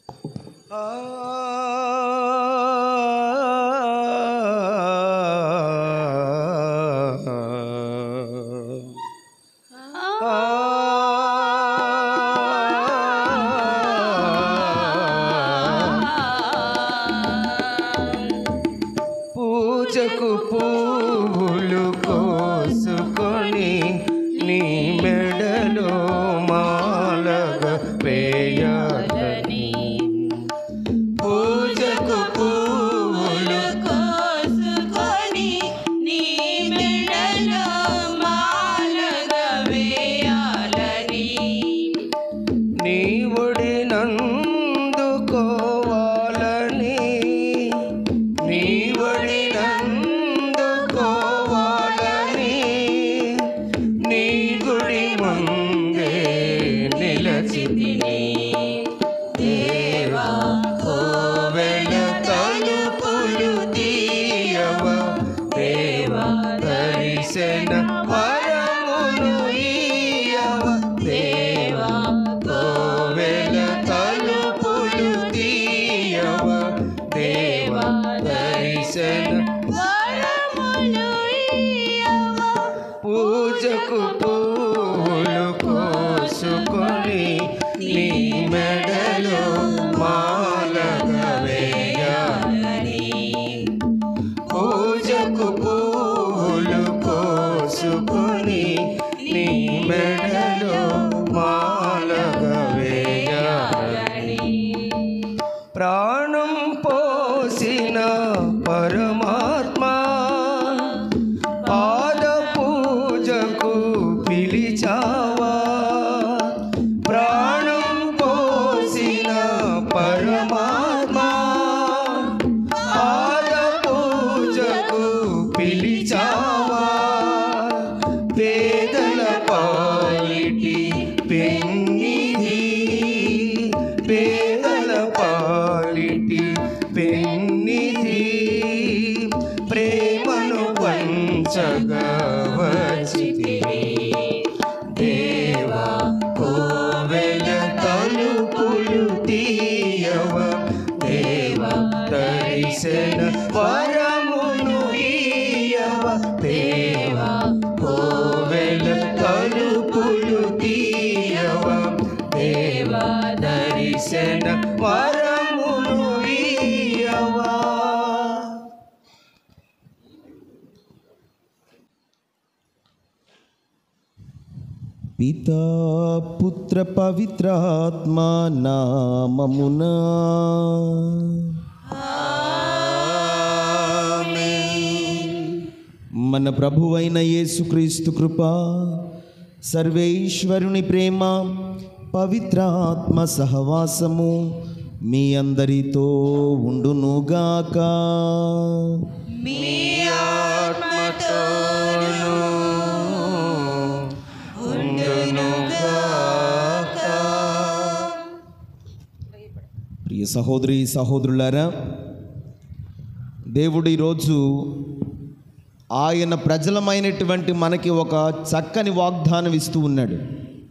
పూజకు పువ్వులు కోసుకొని నీ మెడలో మాలగా వేయాలని పూజకు పువ్వులు కోసుకొని నీ మెడలో మాలగా వేయాలని నీ ఒడినందుకోవాలని నీ ఒడినందుకోవాలని నీ గుడి ముందే నిలచితిని దేవా కోవెల తలుపులు తీయవ దేవా దర్శన వరములు ఇయ్యవ దేవా కోవెల తలుపులు తీయవ దేవా దర్శన వరములు ఇయ్యవ పూజకు పూలు కోసుకొని నీ మెడలో మాలగా వేయాలని పూజకు పూలు కోసుకొని నీ మెడలో మాలగా వేయాలని ప్రాణం పోసిన పరమాత్మ పాద పూజకు పిలిచావా ప్రాణం పోసిన పరమాత్మ పాద పూజకు పిలిచావా పేదల పాలిటి పెన్నిధి పేదల పాలిటి పెన్నిధి ప్రేమను పంచగా వచ్చితివి దేవా కోవెల తలుపులు తీయవ దేవా దర్శన వరమును ఇయ్యవ దేవా కోవెల తలుపులు తీయవ దేవా దర్శన వరమును ఇయ్యవా పితా పుత్ర పవిత్రాత్మ నామమునా మన ప్రభువైన యేసుక్రీస్తు కృప సర్వేశ్వరుని ప్రేమ పవిత్రాత్మ సహవాసము మీ అందరితో ఉండునుగాక మీ ఆత్మతోను ప్రియ సహోదరి సహోదరులారా దేవుడు ఈరోజు ఆయన ప్రజలమైనటువంటి మనకి ఒక చక్కని వాగ్దానం ఇస్తూ ఉన్నాడు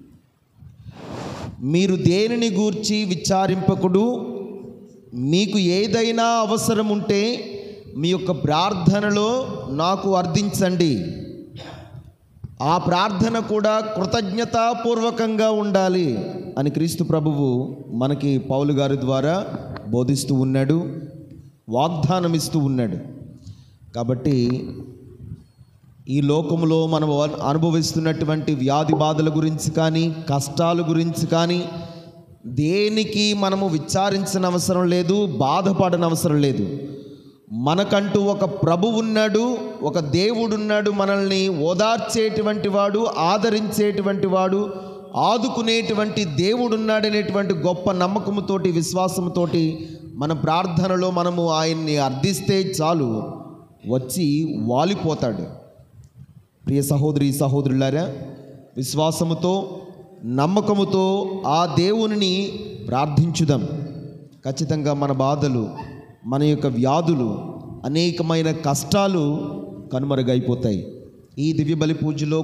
మీరు దేనిని గూర్చి విచారింపకుడు మీకు ఏదైనా అవసరం ఉంటే మీ యొక్క ప్రార్థనలో నాకు అర్థించండి ఆ ప్రార్థన కూడా కృతజ్ఞతాపూర్వకంగా ఉండాలి అని క్రీస్తు ప్రభువు మనకి పౌలు గారి ద్వారా బోధిస్తూ ఉన్నాడు వాగ్దానం ఇస్తూ ఉన్నాడు కాబట్టి ఈ లోకములో మనం అనుభవిస్తున్నటువంటి వ్యాధి బాధల గురించి కానీ కష్టాల గురించి కానీ దేనికి మనము విచారించిన అవసరం లేదు బాధపడని అవసరం లేదు మనకంటూ ఒక ప్రభు ఉన్నాడు ఒక దేవుడు ఉన్నాడు మనల్ని ఓదార్చేటువంటి వాడు ఆదరించేటువంటి వాడు ఆదుకునేటువంటి దేవుడు ఉన్నాడనేటువంటి గొప్ప నమ్మకంతోటి విశ్వాసంతోటి మన ప్రార్థనలో మనము ఆయన్ని అర్థిస్తే చాలు వచ్చి వాలిపోతాడు ప్రియ సహోదరి సహోదరులారా విశ్వాసముతో నమ్మకముతో ఆ దేవునిని ప్రార్థించుదాం ఖచ్చితంగా మన బాధలు మన యొక్క వ్యాధులు అనేకమైన కష్టాలు కనుమరుగైపోతాయి ఈ దివ్య బలి పూజలో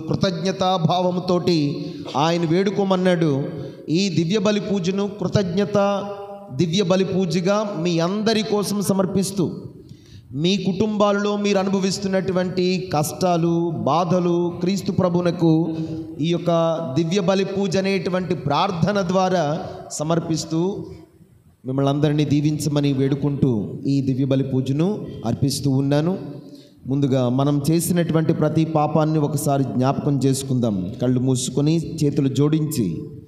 కృతజ్ఞతాభావంతోటి ఆయన వేడుకోమన్నాడు ఈ దివ్య బలి పూజను కృతజ్ఞత దివ్య బలి పూజగా మీ అందరి కోసం సమర్పిస్తూ మీ కుటుంబాలలో మీరు అనుభవిస్తున్నటువంటి కష్టాలు బాధలు క్రీస్తు ప్రభునకు ఈ యొక్క దివ్య బలి పూజ అనేటువంటి ప్రార్థన ద్వారా సమర్పిస్తూ మిమ్మల్ని అందరినీ దీవించమని వేడుకుంటూ ఈ దివ్య బలి పూజను అర్పిస్తూ ఉన్నాను ముందుగా మనం చేసినటువంటి ప్రతి పాపాన్ని ఒకసారి జ్ఞాపకం చేసుకుందాం కళ్ళు మూసుకొని చేతులు జోడించి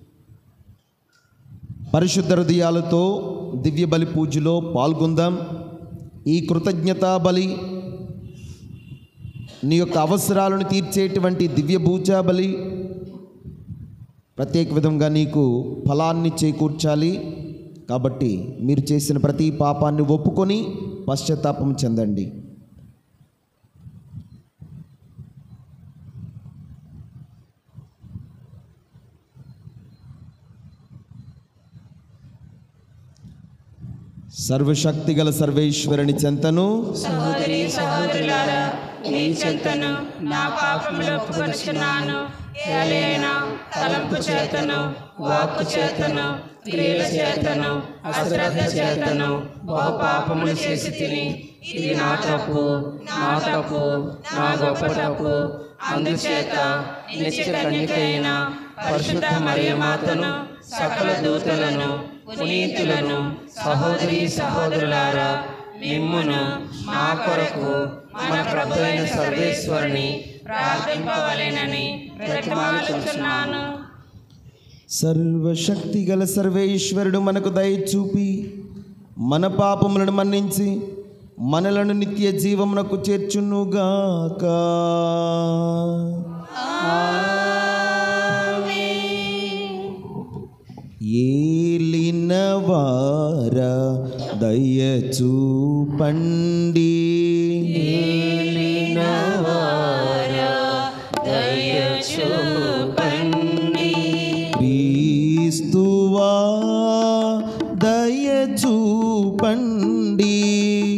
పరిశుద్ధ హృదయాలతో దివ్య బలి పూజలో పాల్గొందాం ఈ కృతజ్ఞతా బలి నీ యొక్క అవసరాలను తీర్చేటువంటి దివ్య పూజా బలి ప్రత్యేక విధంగా నీకు ఫలాన్ని చేకూర్చాలి కాబట్టి మీరు చేసిన ప్రతి పాపాన్ని ఒప్పుకొని పశ్చాత్తాపం చెందండి సర్వశక్తి గల సర్వేశ్వరుని చెంతను సహోదరి సహోదరులారా నీ చెంతను నా పాపములు ఒప్పుకొనుచున్నాను ఏలైనా తలంపు చేతను వాక్కు చేతను క్రియల చేతను అశ్రద్ధ చేతను బహు పాపములు చేసి తిని ఇది నా తప్పు నా తప్పు నా గొప్ప తప్పు అందుచేత నిత్య కన్యకైన పరిశుద్ధ మరియమాతను సకల దూతలను పునీతులను సహోదరి సహోదరులారా మిమ్మును మా కొరకు మన ప్రభు అయిన సర్వేశ్వరుని ప్రార్థింపవలెనని ప్రతిమాలుచున్నాను సర్వశక్తి గల సర్వేశ్వరుడు మనకు దయ చూపి మన పాపములను మన్నించి మనలను నిత్య జీవమునకు చేర్చునుగాక ఏలిన వార దయ చూపండి క్రీస్తువా దయ చూపండి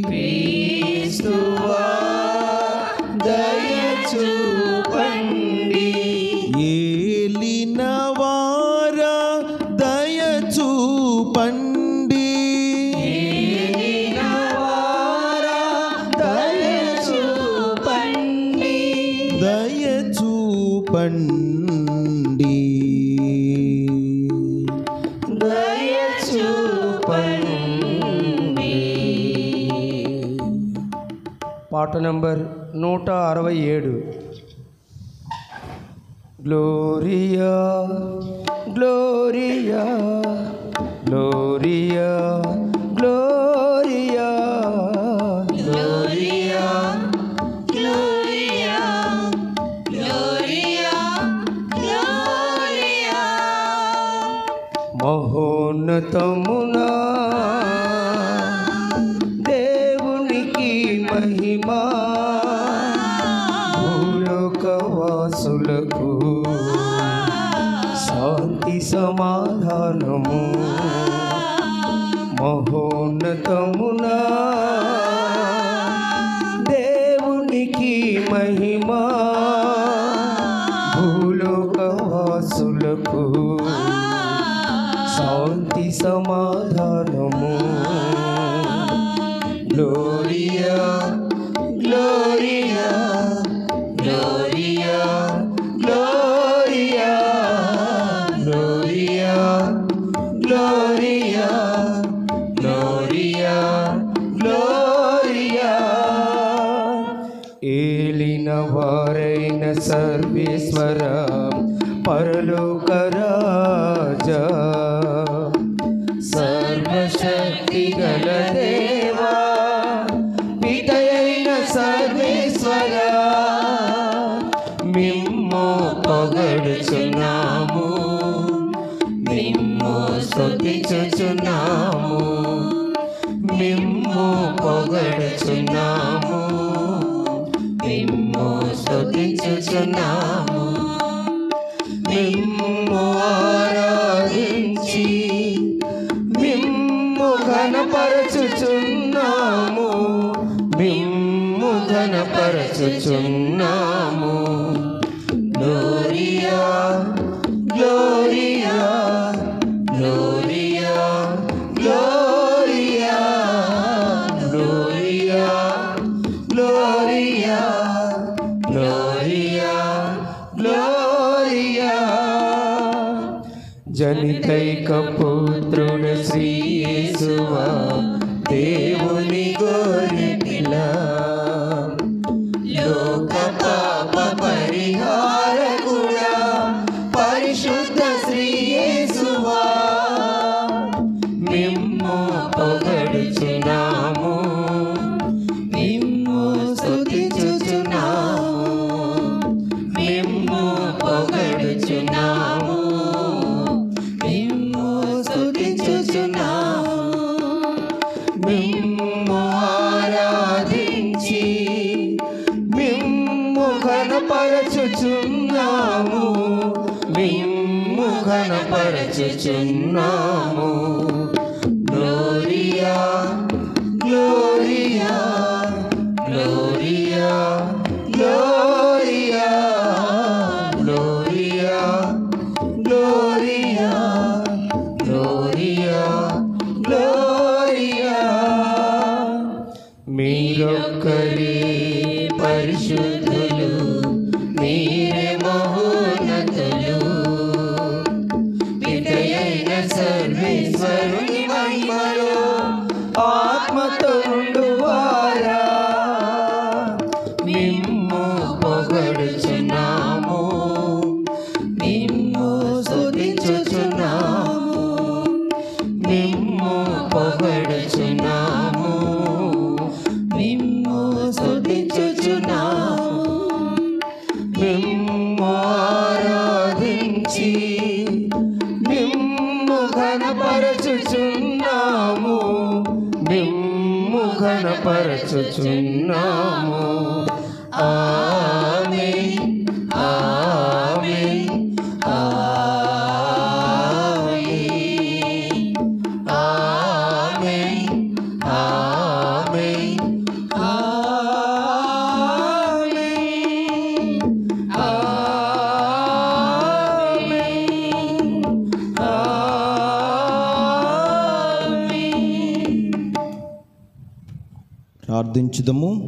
దయ చూపండి ఏలిన వార దయ చూపండి దయ చూపండి దయ చూపండి దయ చూపండి పాట నంబర్ నూట అరవై ఏడు gloria gloria gloria gloria gloria gloria gloria gloria మహోన్నతమునా దేవునికి మహిమా భూలోకవాసులకు శాంతి సమాధానము మహోన్నతమునా దేవునికి మహిమా భూలోకవాసులకు శాంతి సమాధానము gloria gloria gloria gloria gloria gloria gloria gloria ఏలిన వారైన సర్వేశ్వర పరలోక రాజా సర్వశక్తి గల దేవా పితయైన సర్వేశ్వర మిమ్ము పొగడుచున్నాము మిమ్ము స్తుతించుచున్నాము మిమ్ము పొగడుచున్నాము మిమ్ము స్తుతించుచున్నాము మిమ్ము ఆరాధించి మిమ్ము ఘనపరచుచున్నాము మిమ్ము ఘనపరచుచున్నాము గ్లోరియా గ్లోరియా గ్లోరియా గ్లోరియా జనితైక పుత్రుడు శ్రీ యేసువా దేవుని గోరిపిల లోక పాప పరిహారకుడా పరిశుద్ధ శ్రీ యేసువా మిమ్ము పొగడుచున్నాము మిమ్ము స్తుతించుచున్నాము మిమ్ము పొగడుచున్నాము మిమ్ము స్తుతించుచున్నాము మిమ్ము ఆరాధించి మిమ్ము ఘనపరచుచున్నాము మిమ్ము ఘనపరచుచున్నాము gloria gloria gloria gloria gloria gloria gloria gloria మీరొక్కరే పరిశుద్ధులు మీరే మహోన్నతులు పితయైన సర్వేశ్వరుని మహిమలో ఆత్మతో వారా మిమ్ము పొగడుచున్నాము మిమ్ము స్తుతించుచున్నాము మిమ్ము పొగడుచున్నాము మిమ్ము స్తుతించుచున్నాము మిమ్ము ఆరాధించి మిమ్ము ఘనపరచుచున్నాము మిమ్ము ఘనపరచుచున్నాము ఆమె ఆమె ఆమె ఆమె ఆమె ప్రార్థించుదము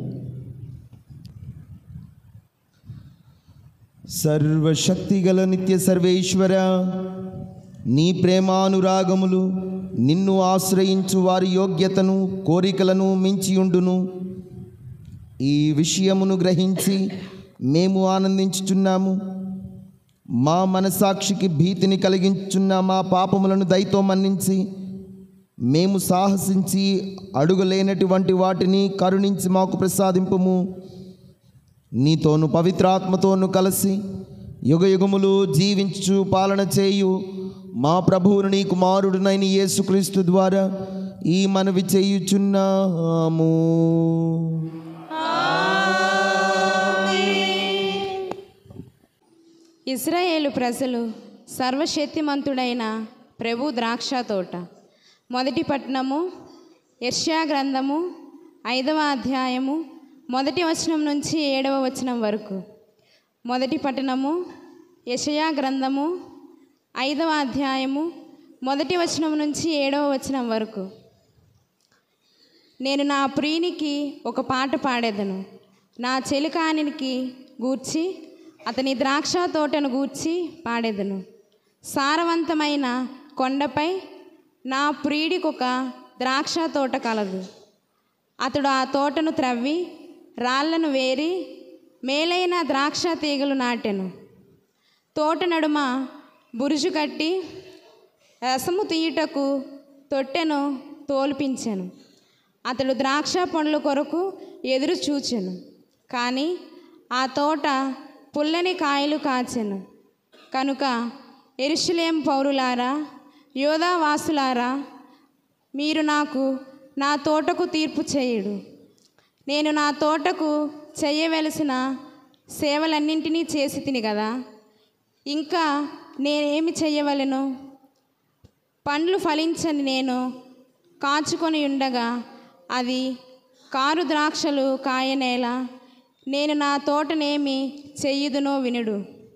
సర్వశక్తి గల నిత్య సర్వేశ్వర నీ ప్రేమానురాగములు నిన్ను ఆశ్రయించు వారి యోగ్యతను కోరికలను మించియుండును ఈ విషయమును గ్రహించి మేము ఆనందించుచున్నాము మా మనసాక్షికి భీతిని కలిగించున్న మా పాపములను దయతో మన్నించి మేము సాహసించి అడుగులేనటువంటి వాటిని కరుణించి మాకు ప్రసాదింపుము నీతోను పవిత్రాత్మతోను కలిసి యుగ యుగములు జీవించు పాలన చేయు మా ప్రభువును నీ కుమారుడునైన యేసుక్రీస్తు ద్వారా ఈ మనవి చేయుచున్నాము ఇస్రాయేలు ప్రజలు సర్వశక్తిమంతుడైన ప్రభు ద్రాక్ష తోట మొదటి పట్టణము యర్షయా గ్రంథము ఐదవ అధ్యాయము మొదటి వచనం నుంచి ఏడవ వచనం వరకు మొదటి పట్టణము యషయా గ్రంథము ఐదవ అధ్యాయము మొదటి వచనం నుంచి ఏడవ వచనం వరకు నేను నా ప్రియునికి ఒక పాట పాడేదను నా చెలికానికి గూర్చి అతని ద్రాక్ష తోటను గూర్చి పాడేదను సారవంతమైన కొండపై నా ప్రియుడికి ఒక ద్రాక్ష తోట కలదు అతడు ఆ తోటను త్రవ్వి రాళ్లను వేరి మేలైన ద్రాక్ష తీగలు నాటెను తోట నడుమ బురుజు కట్టి రసము తీయుటకు తొట్టెను తోల్పించెను అతడు ద్రాక్ష పండ్ల కొరకు ఎదురు చూచెను కానీ ఆ తోట పుల్లని కాయలు కాచెను కనుక ఎరుషులేం పౌరులారా యోధావాసులారా మీరు నాకు నా తోటకు తీర్పు చేయుడు నేను నా తోటకు చేయవలసిన సేవలన్నింటినీ చేసి తిని కదా ఇంకా నేనేమి చెయ్యవలెను పండ్లు ఫలించని నేను కాచుకొని ఉండగా అది కారు ద్రాక్షలు కాయనేల నేను నా తోటనేమి చెయ్యుదునో వినుడు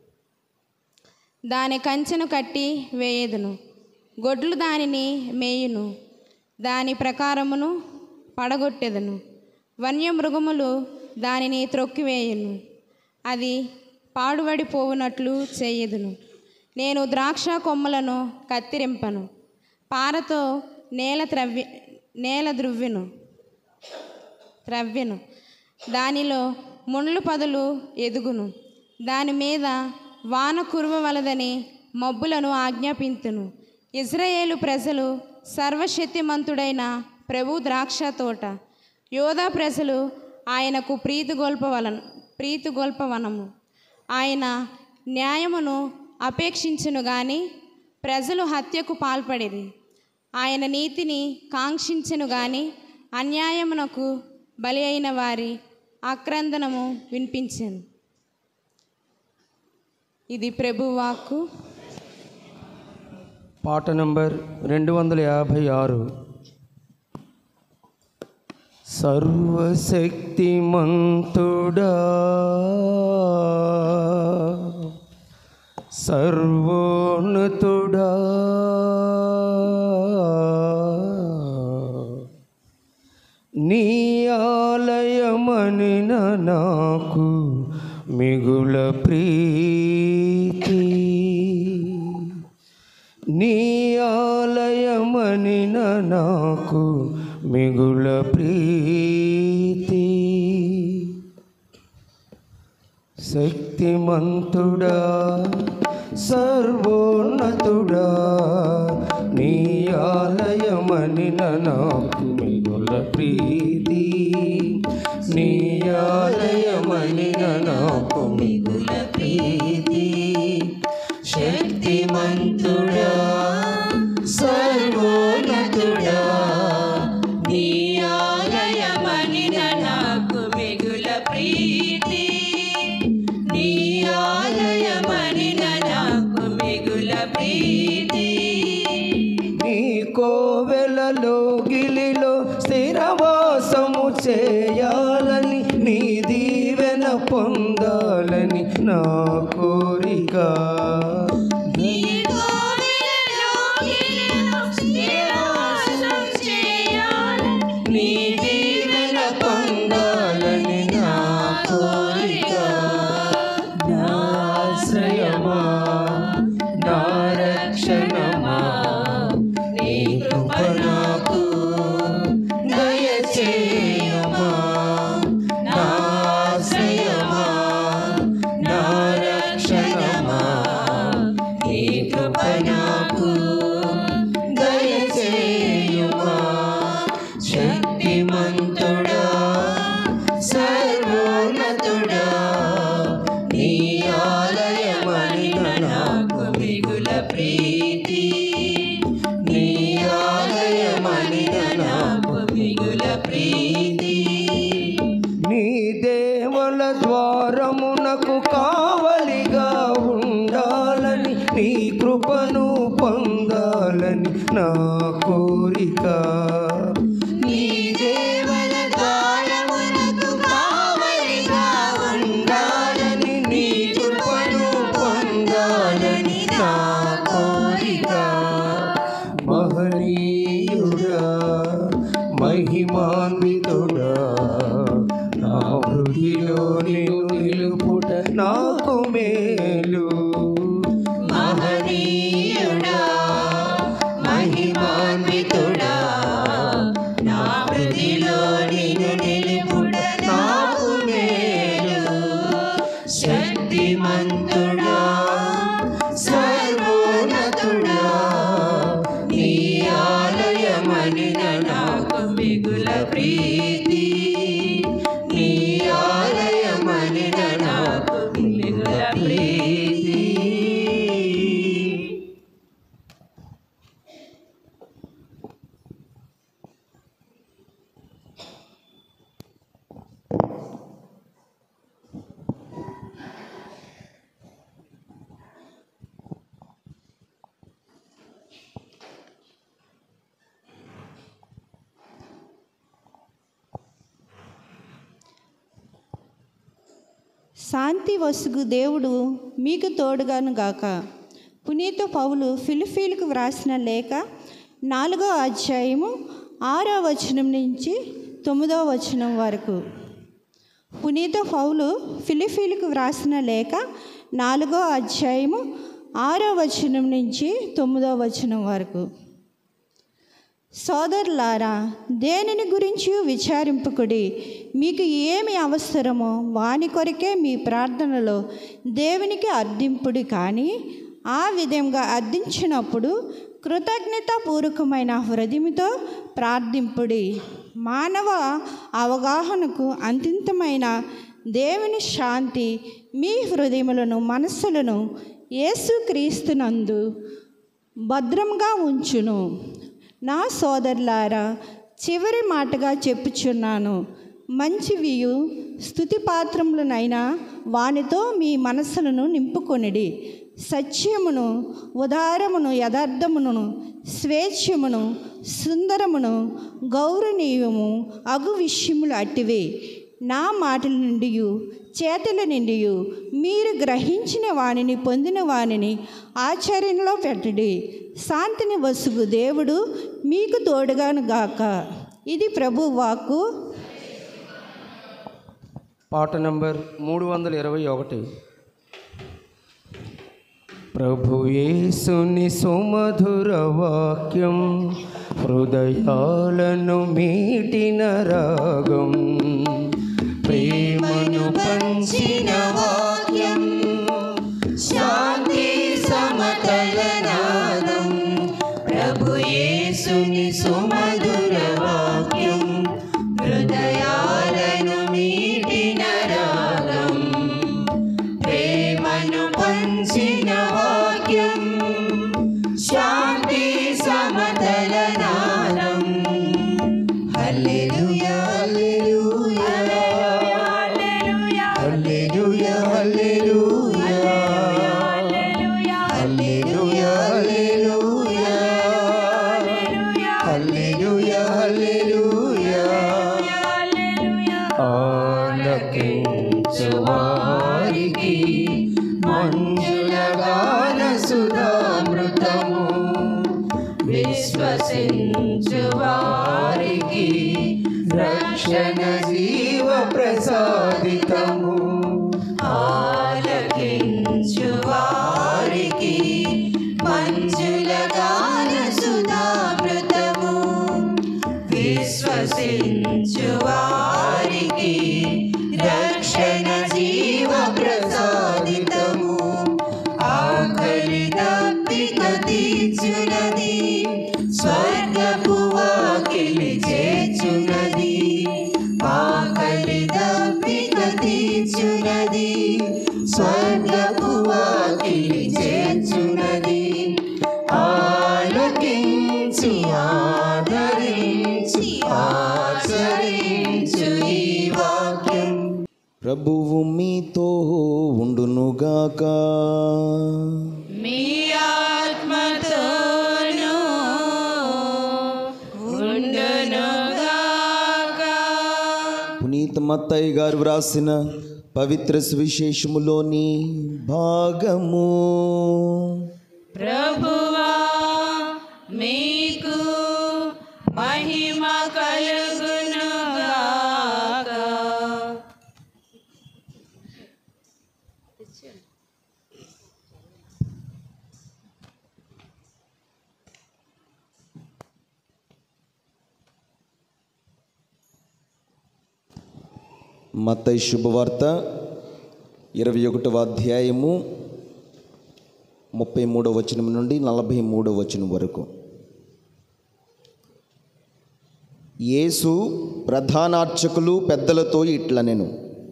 దాని కంచెను కట్టి వేయదును గొడ్లు దానిని మేయును దాని ప్రకారమును పడగొట్టెదను వన్యమృగములు దానిని త్రొక్కివేయును అది పాడుబడిపోవునట్లు చేయదును నేను ద్రాక్ష కొమ్మలను కత్తిరింపను పారతో నేల త్రవ్వి నేల ద్రువ్వెను త్రవ్వెను దానిలో ముండ్లు పదులు ఎదుగును దాని మీద వాన కురవవలదని మబ్బులను ఆజ్ఞాపింతును ఇజ్రాయేలు ప్రజలు సర్వశక్తిమంతుడైన ప్రభు ద్రాక్ష తోట యోధా ప్రజలు ఆయనకు ప్రీతి గొల్పవలను ప్రీతి గొల్పవనము ఆయన న్యాయమును అపేక్షించును గాని ప్రజలు హత్యకు పాల్పడిరి ఆయన నీతిని కాంక్షించెను గాని అన్యాయమునకు బలి అయిన వారి ఆక్రందనము వినిపించాను ఇది ప్రభువాక్కు పాట నంబర్ రెండు వందల యాభై ఆరు సర్వశక్తిమంతుడా సర్వోన్నతుడా నీ ఆలయమనిన నాకు మిగుల ప్రీతి నీ ఆలయమనిన నాకు మిగుల ప్రీతి శక్తిమంతుడా సర్వోన్నతుడా నీ ఆలయమనిన నాకు మిగుల ప్రీతి నీ ఆలయమనిన నాకు మిగుల ప్రీతి శక్తిమంతుడా సర్వోన్నతుడా నీ ఆలయమనిన నాకు మిగుల ప్రీతి నీ ఆలయమనిన నాకు మిగుల ప్రీతి నీ కోవెలలో గిలిలో స్థిరవాసము చేయాలని నీ దీవెన పొందాలని నా కోరిక నీ కోవెలలో గిలిలో స్థిరవాసం చేయాలని నీ దీవెన పొందాలని నా కోరిక నా ఆశ్రయమా నా రక్షణమా నీ కృప నాకు దయచేయమా నా ఆశ్రయమా నా రక్షణమా నీ కృప నాకు దయచేయుమా శక్తిమంతుడా సర్వోన్నతుడా నీ ఆలయమనిన నాకు మిగుల ప్రీతి నీ ఆలయమనిన నాకు మిగుల ప్రీతి నీ దేవుల ద్వారమునకు కావలిగా ఉండాలని నీ కృపను పొందాలని నా కోరిక నీ దేవుల ద్వారమునకు కావలిగా ఉండాలని నీ కృపను పొందాలని నా కోరిక మహనీయుడా మహిమాన్వితుడా నా హృదిలో నిన్ను నిలుపుట నాకు మేలు మహనీయుడా మహిమాన్వితుడా నా హృదిలో నిన్ను నిలుపుట నాకు మేలు శక్తిమంతుడా సర్వోన్నతుడా నీ ఆలయమనిన నాకు మిగుల ప్రీతి నీ ఆలయమనిన నాకు మిగుల ప్రీతి శాంతి వసుగు దేవుడు మీకు తోడుగాను గాక పునీత పౌలు ఫిలిఫీలకు వ్రాసిన లేఖ నాలుగో అధ్యాయము ఆరో వచనం నుంచి తొమ్మిదో వచనం వరకు పునీత పౌలు ఫిలిఫీలకు వ్రాసిన లేఖ నాలుగో అధ్యాయము ఆరో వచనం నుంచి తొమ్మిదో వచనం వరకు సోదరులారా దేనిని గురించి విచారింపకుడి మీకు ఏమి అవసరమో వాని కొరకే మీ ప్రార్థనలో దేవునికి అర్థింపుడి కానీ ఆ విధంగా అర్థించినప్పుడు కృతజ్ఞతాపూర్వకమైన హృదయంతో ప్రార్థింపుడి మానవ అవగాహనకు అంతింతమైన దేవుని శాంతి మీ హృదయములను మనస్సులను యేసుక్రీస్తునందు భద్రంగా ఉంచును నా సోదరులారా చివరి మాటగా చెప్పుచున్నాను మంచివియు స్థుతి పాత్రములనైనా వానితో మీ మనస్సులను నింపుకొనిడి సత్యమును ఉదారమును యథార్థమును స్వేచ్ఛమును సుందరమును గౌరవనీయము అగు విషయములు అట్టివే నా మాటల నుండి చేతుల నుండి మీరు గ్రహించిన వానిని పొందిన వానిని ఆచరణలో పెట్టడి శాంతిని వసుగు దేవుడు మీకు తోడుగాను గాక ఇది ప్రభు వాక్కు పాట నంబర్ మూడు వందల ఇరవై ఒకటి ప్రభు యేసుని సుమధుర వాక్యం హృదయాలను మీటిన రాగం ప్రేమను పంచిన వాక్యం శాంతి సమతల నాదం ప్రభు యేసుని సుమధుర వాక్యం హృదయాలను మీటిన రాగం ప్రేమను పంచిన వాక్యం శాంతి సమతల నాదం హల్లెలూయా హల్లెలూయా హల్లెలూయా హల్లెలూయా హల్లెలూయా హల్లెలూయా హల్లెలూయా ఆలకించు వారికి మంజులగాన సుధామృతము విశ్వసించు వారికి రక్షణ జీవ ప్రసాదితము ఆలకించు వారికి మంజులగాన సుధామృతము విశ్వసించు వారికి రక్షణ జీవ ప్రసాదితము ఆకలి దప్పిక తీర్చునది స్వర్గపు వాకిలి చేర్చునది ఆకలి దప్పిక తీర్చునది స్వర్గపు వాకిలి చేర్చునది ఆలకించి ఆదరించి ఆచరించు ఈ వాక్యం ప్రభువు మీతో ఉండునుగాక మీ ఆత్మతోను ఉండునుగాక పునీత మత్తయ్య గారు వ్రాసిన పవిత్ర సువిశేషములోని భాగము ప్రభువా మీకు మహిమ కలుగునుగాక మత్తయి శుభవార్త ఇరవై ఒకటవ అధ్యాయము ముప్పై మూడవ వచనం నుండి నలభై మూడవ వచనం వరకు యేసు ప్రధానార్చకులు పెద్దలతో ఇట్లనెను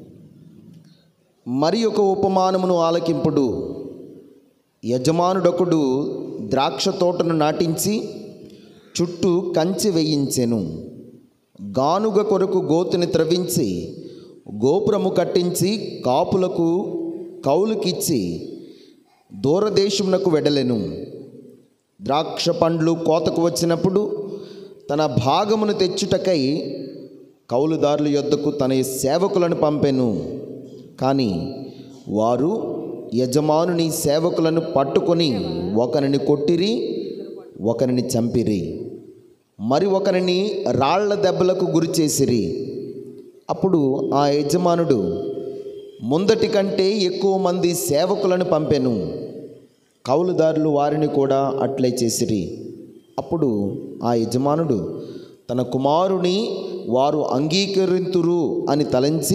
మరి ఒక ఉపమానమును ఆలకింపుడు యజమానుడొకడు ద్రాక్ష తోటను నాటించి చుట్టూ కంచె వేయించెను గానుగ కొరకు గోతుని త్రవ్వించి గోపురము కట్టించి కాపులకు కౌలుకిచ్చి దూరదేశమునకు వెడలెను ద్రాక్ష పండ్లు కోతకు వచ్చినప్పుడు తన భాగమును తెచ్చుటకై కౌలుదారుల యొద్దకు తన సేవకులను పంపెను కానీ వారు యజమానుని సేవకులను పట్టుకొని ఒకరిని కొట్టిరి ఒకరిని చంపిరి మరి ఒకరిని రాళ్ల దెబ్బలకు గురి చేసిరి అప్పుడు ఆ యజమానుడు ముందటి కంటే ఎక్కువ మంది సేవకులను పంపెను కౌలుదారులు వారిని కూడా అట్లే చేసిరి అప్పుడు ఆ యజమానుడు తన కుమారుని వారు అంగీకరింతురు అని తలంచి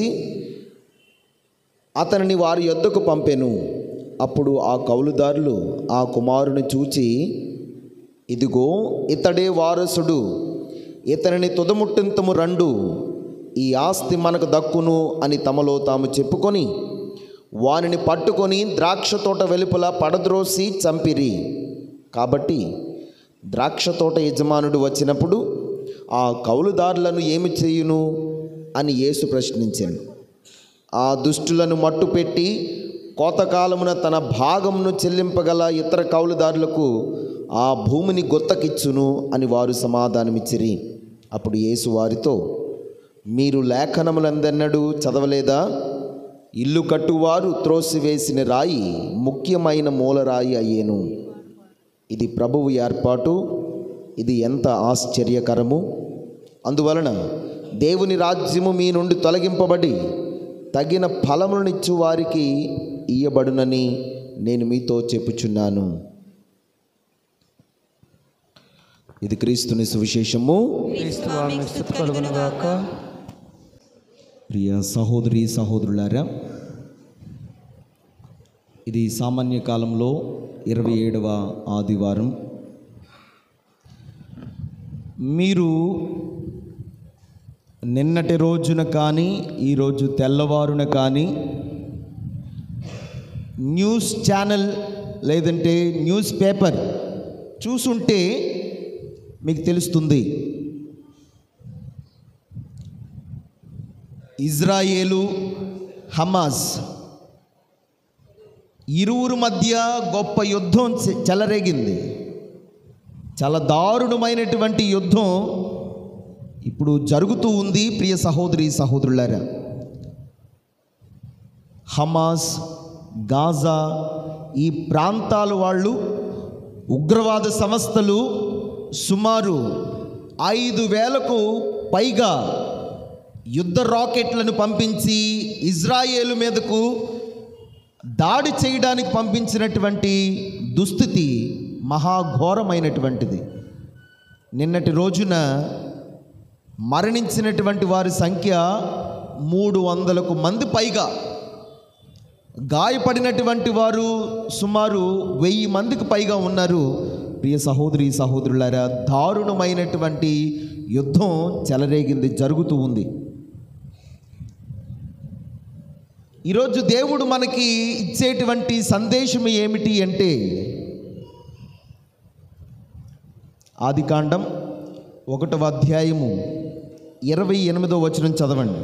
అతనిని వారి యొద్దకు పంపెను అప్పుడు ఆ కౌలుదారులు ఆ కుమారుని చూచి ఇదిగో ఇతడే వారసుడు ఇతనిని తుదముట్టింతము రండు ఈ ఆస్తి మనకు దక్కును అని తమలో తాము చెప్పుకొని వానిని పట్టుకొని ద్రాక్ష తోట వెలుపల పడద్రోసి చంపిరి కాబట్టి ద్రాక్ష తోట యజమానుడు వచ్చినప్పుడు ఆ కౌలుదారులను ఏమి చేయును అని యేసు ప్రశ్నించాడు ఆ దుష్టులను మట్టుపెట్టి కోతకాలమున తన భాగమును చెల్లింపగల ఇతర కౌలుదారులకు ఆ భూమిని గొత్తకిచ్చును అని వారు సమాధానమిచ్చిరి అప్పుడు యేసు వారితో మీరు లేఖనములందన్నడూ చదవలేదా ఇల్లు కట్టువారు త్రోసివేసిన రాయి ముఖ్యమైన మూలరాయి అయ్యేను ఇది ప్రభువు ఏర్పాటు ఇది ఎంత ఆశ్చర్యకరము అందువలన దేవుని రాజ్యము మీ నుండి తొలగింపబడి తగిన ఫలములనిచ్చు వారికి ఇయ్యబడునని నేను మీతో చెప్పుచున్నాను ఇది క్రీస్తుని సువిశేషము క్రీస్తు వారిని స్థుతి కలుగునుగాక ప్రియ సహోదరి సహోదరులారా ఇది సామాన్య కాలంలో ఇరవై ఏడవ ఆదివారం మీరు నిన్నటి రోజున కానీ ఈరోజు తెల్లవారున కానీ న్యూస్ ఛానల్ లేదంటే న్యూస్ పేపర్ చూసుంటే మీకు తెలుస్తుంది ఇజ్రాయేలు హమాస్ ఇరువురు మధ్య గొప్ప యుద్ధం చె- చెలరేగింది చాలా దారుణమైనటువంటి యుద్ధం ఇప్పుడు జరుగుతూ ఉంది ప్రియ సహోదరి సహోదరులారా హమాస్ గాజా ఈ ప్రాంతాల వాళ్ళు ఉగ్రవాద సంస్థలు సుమారు ఐదు వేలకు పైగా యుద్ధ రాకెట్లను పంపించి ఇజ్రాయేలు మీదకు దాడి చేయడానికి పంపించినటువంటి దుస్థితి మహాఘోరమైనటువంటిది నిన్నటి రోజున మరణించినటువంటి వారి సంఖ్య మూడు వందలకు మంది పైగా గాయపడినటువంటి వారు సుమారు వెయ్యి మందికి పైగా ఉన్నారు ప్రియ సహోదరి సహోదరులారా దారుణమైనటువంటి యుద్ధం చెలరేగింది జరుగుతూ ఉంది ఈరోజు దేవుడు మనకి ఇచ్చేటువంటి సందేశం ఏమిటి అంటే ఆదికాండం ఒకటవ అధ్యాయము ఇరవై ఎనిమిదో వచనం చదవండి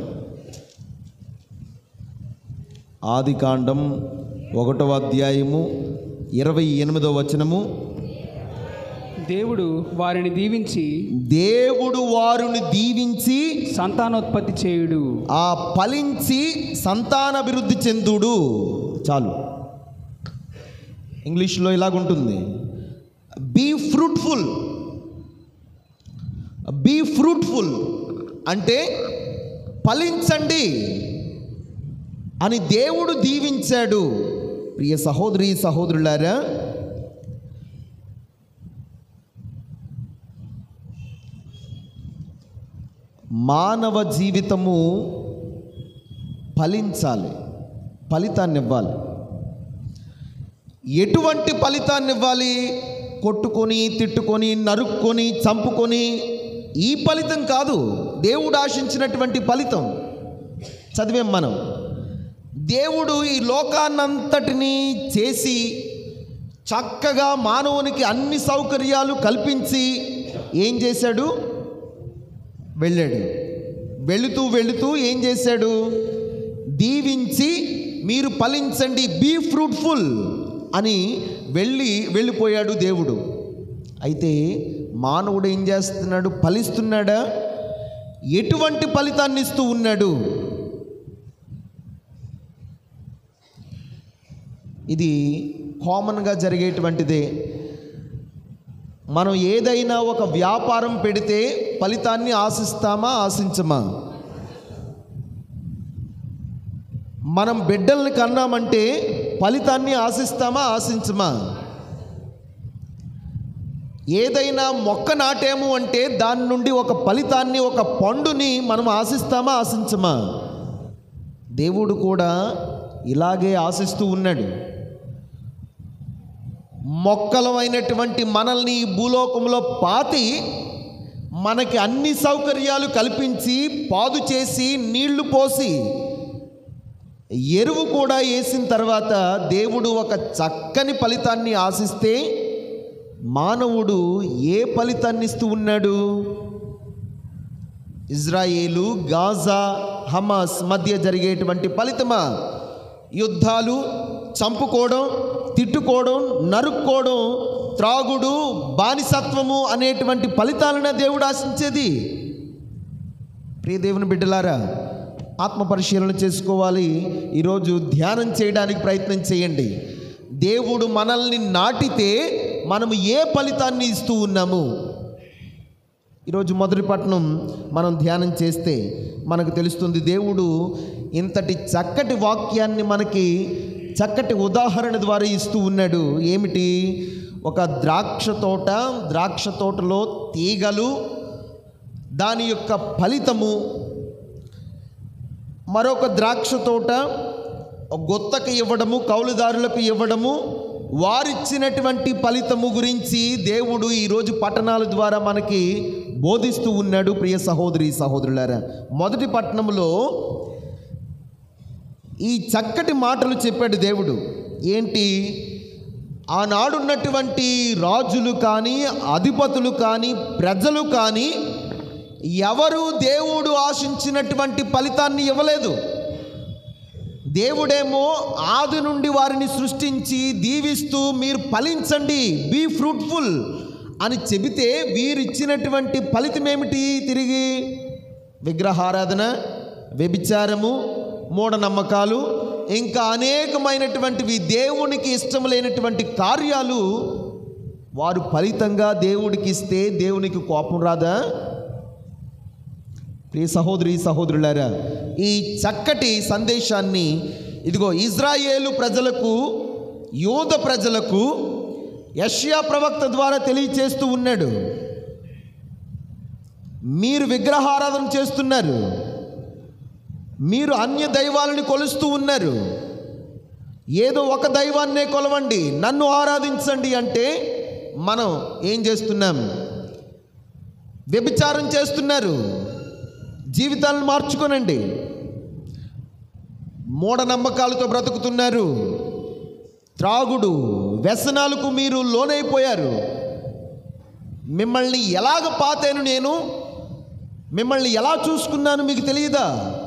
ఆదికాండం ఒకటవ అధ్యాయము ఇరవై ఎనిమిదో వచనము దేవుడు వారిని దీవించి దేవుడు వారిని దీవించి సంతానోత్పత్తి చేయుడు ఆ ఫలించి సంతానాభివృద్ధి చెందుడు చాలు ఇంగ్లీష్లో ఇలాగుంటుంది బీ ఫ్రూట్ఫుల్ బీ ఫ్రూట్ఫుల్ అంటే ఫలించండి అని దేవుడు దీవించాడు ప్రియ సహోదరి సహోదరులారా మానవ జీవితము ఫలించాలి ఫలితాన్ని ఇవ్వాలి ఎటువంటి ఫలితాన్ని ఇవ్వాలి కొట్టుకొని తిట్టుకొని నరుక్కొని చంపుకొని ఈ ఫలితం కాదు దేవుడు ఆశించినటువంటి ఫలితం చదివాం మనం దేవుడు ఈ లోకాన్నంతటినీ చేసి చక్కగా మానవునికి అన్ని సౌకర్యాలు కల్పించి ఏం చేశాడు వెళ్ళాడు వెళుతూ వెళుతూ ఏం చేశాడు దీవించి మీరు ఫలించండి బీ ఫ్రూట్ఫుల్ అని వెళ్ళి వెళ్ళిపోయాడు దేవుడు అయితే మానవుడు ఏం చేస్తున్నాడు ఫలిస్తున్నాడా ఎటువంటి ఫలితాన్ని ఇస్తూ ఉన్నాడు ఇది కామన్గా జరిగేటువంటిదే మనం ఏదైనా ఒక వ్యాపారం పెడితే ఫలితాన్ని ఆశిస్తామా ఆశించమా మనం బిడ్డల్ని కన్నామంటే ఫలితాన్ని ఆశిస్తామా ఆశించమా ఏదైనా మొక్క నాటాము అంటే దాని నుండి ఒక ఫలితాన్ని ఒక పండుని మనం ఆశిస్తామా ఆశించమా దేవుడు కూడా ఇలాగే ఆశిస్తూ ఉన్నాడు మొక్కలమైనటువంటి మనల్ని ఈ భూలోకంలో పాతి మనకి అన్ని సౌకర్యాలు కల్పించి పాదు చేసి నీళ్లు పోసి ఎరువు కూడా వేసిన తర్వాత దేవుడు ఒక చక్కని ఫలితాన్ని ఆశిస్తే మానవుడు ఏ ఫలితాన్ని ఇస్తూ ఉన్నాడు ఇజ్రాయేలు గాజా హమాస్ మధ్య జరిగేటువంటి ఫలితమా యుద్ధాలు చంపుకోవడం తిట్టుకోవడం నరుక్కోవడం త్రాగుడు బానిసత్వము అనేటువంటి ఫలితాలనే దేవుడు ఆశించేది ప్రియ దేవుని బిడ్డలారా ఆత్మ పరిశీలన చేసుకోవాలి ఈరోజు ధ్యానం చేయడానికి ప్రయత్నం చేయండి దేవుడు మనల్ని నాటితే మనము ఏ ఫలితాన్ని ఇస్తూ ఉన్నాము ఈరోజు మొదటి పట్నం మనం ధ్యానం చేస్తే మనకు తెలుస్తుంది దేవుడు ఇంతటి చక్కటి వాక్యాన్ని మనకి చక్కటి ఉదాహరణ ద్వారా ఇస్తూ ఉన్నాడు ఏమిటి ఒక ద్రాక్ష తోట ద్రాక్ష తోటలో తీగలు దాని యొక్క ఫలితము మరొక ద్రాక్ష తోట గొత్తకు ఇవ్వడము కౌలుదారులకు ఇవ్వడము వారిచ్చినటువంటి ఫలితము గురించి దేవుడు ఈరోజు పట్టణాల ద్వారా మనకి బోధిస్తూ ఉన్నాడు ప్రియ సహోదరి సహోదరులారా మొదటి పట్టణంలో ఈ చక్కటి మాటలు చెప్పాడు దేవుడు ఏంటి ఆనాడున్నటువంటి రాజులు కానీ అధిపతులు కానీ ప్రజలు కానీ ఎవరు దేవుడు ఆశించినటువంటి ఫలితాన్ని ఇవ్వలేదు దేవుడేమో ఆది నుండి వారిని సృష్టించి దీవిస్తూ మీరు ఫలించండి బీ ఫ్రూట్ఫుల్ అని చెబితే వీరిచ్చినటువంటి ఫలితం ఏమిటి తిరిగి విగ్రహారాధన వ్యభిచారము మూఢనమ్మకాలు ఇంకా అనేకమైనటువంటివి దేవునికి ఇష్టం లేనటువంటి కార్యాలు వారు ఫలితంగా దేవుడికి ఇస్తే దేవునికి కోపం రాదా ప్రియ సహోదరి సహోదరులారా ఈ చక్కటి సందేశాన్ని ఇదిగో ఇజ్రాయేలు ప్రజలకు యోధ ప్రజలకు యష్యా ప్రవక్త ద్వారా తెలియచేస్తూ ఉన్నాడు మీరు విగ్రహారాధన చేస్తున్నారు మీరు అన్య దైవాలను కొలుస్తూ ఉన్నారు ఏదో ఒక దైవాన్నే కొలవండి నన్ను ఆరాధించండి అంటే మనం ఏం చేస్తున్నాం వ్యభిచారం చేస్తున్నారు జీవితాలను మార్చుకోనండి మూఢనమ్మకాలతో బ్రతుకుతున్నారు త్రాగుడు వ్యసనాలకు మీరు లోనైపోయారు మిమ్మల్ని ఎలాగ పాతాను నేను మిమ్మల్ని ఎలా చూసుకున్నాను మీకు తెలియదా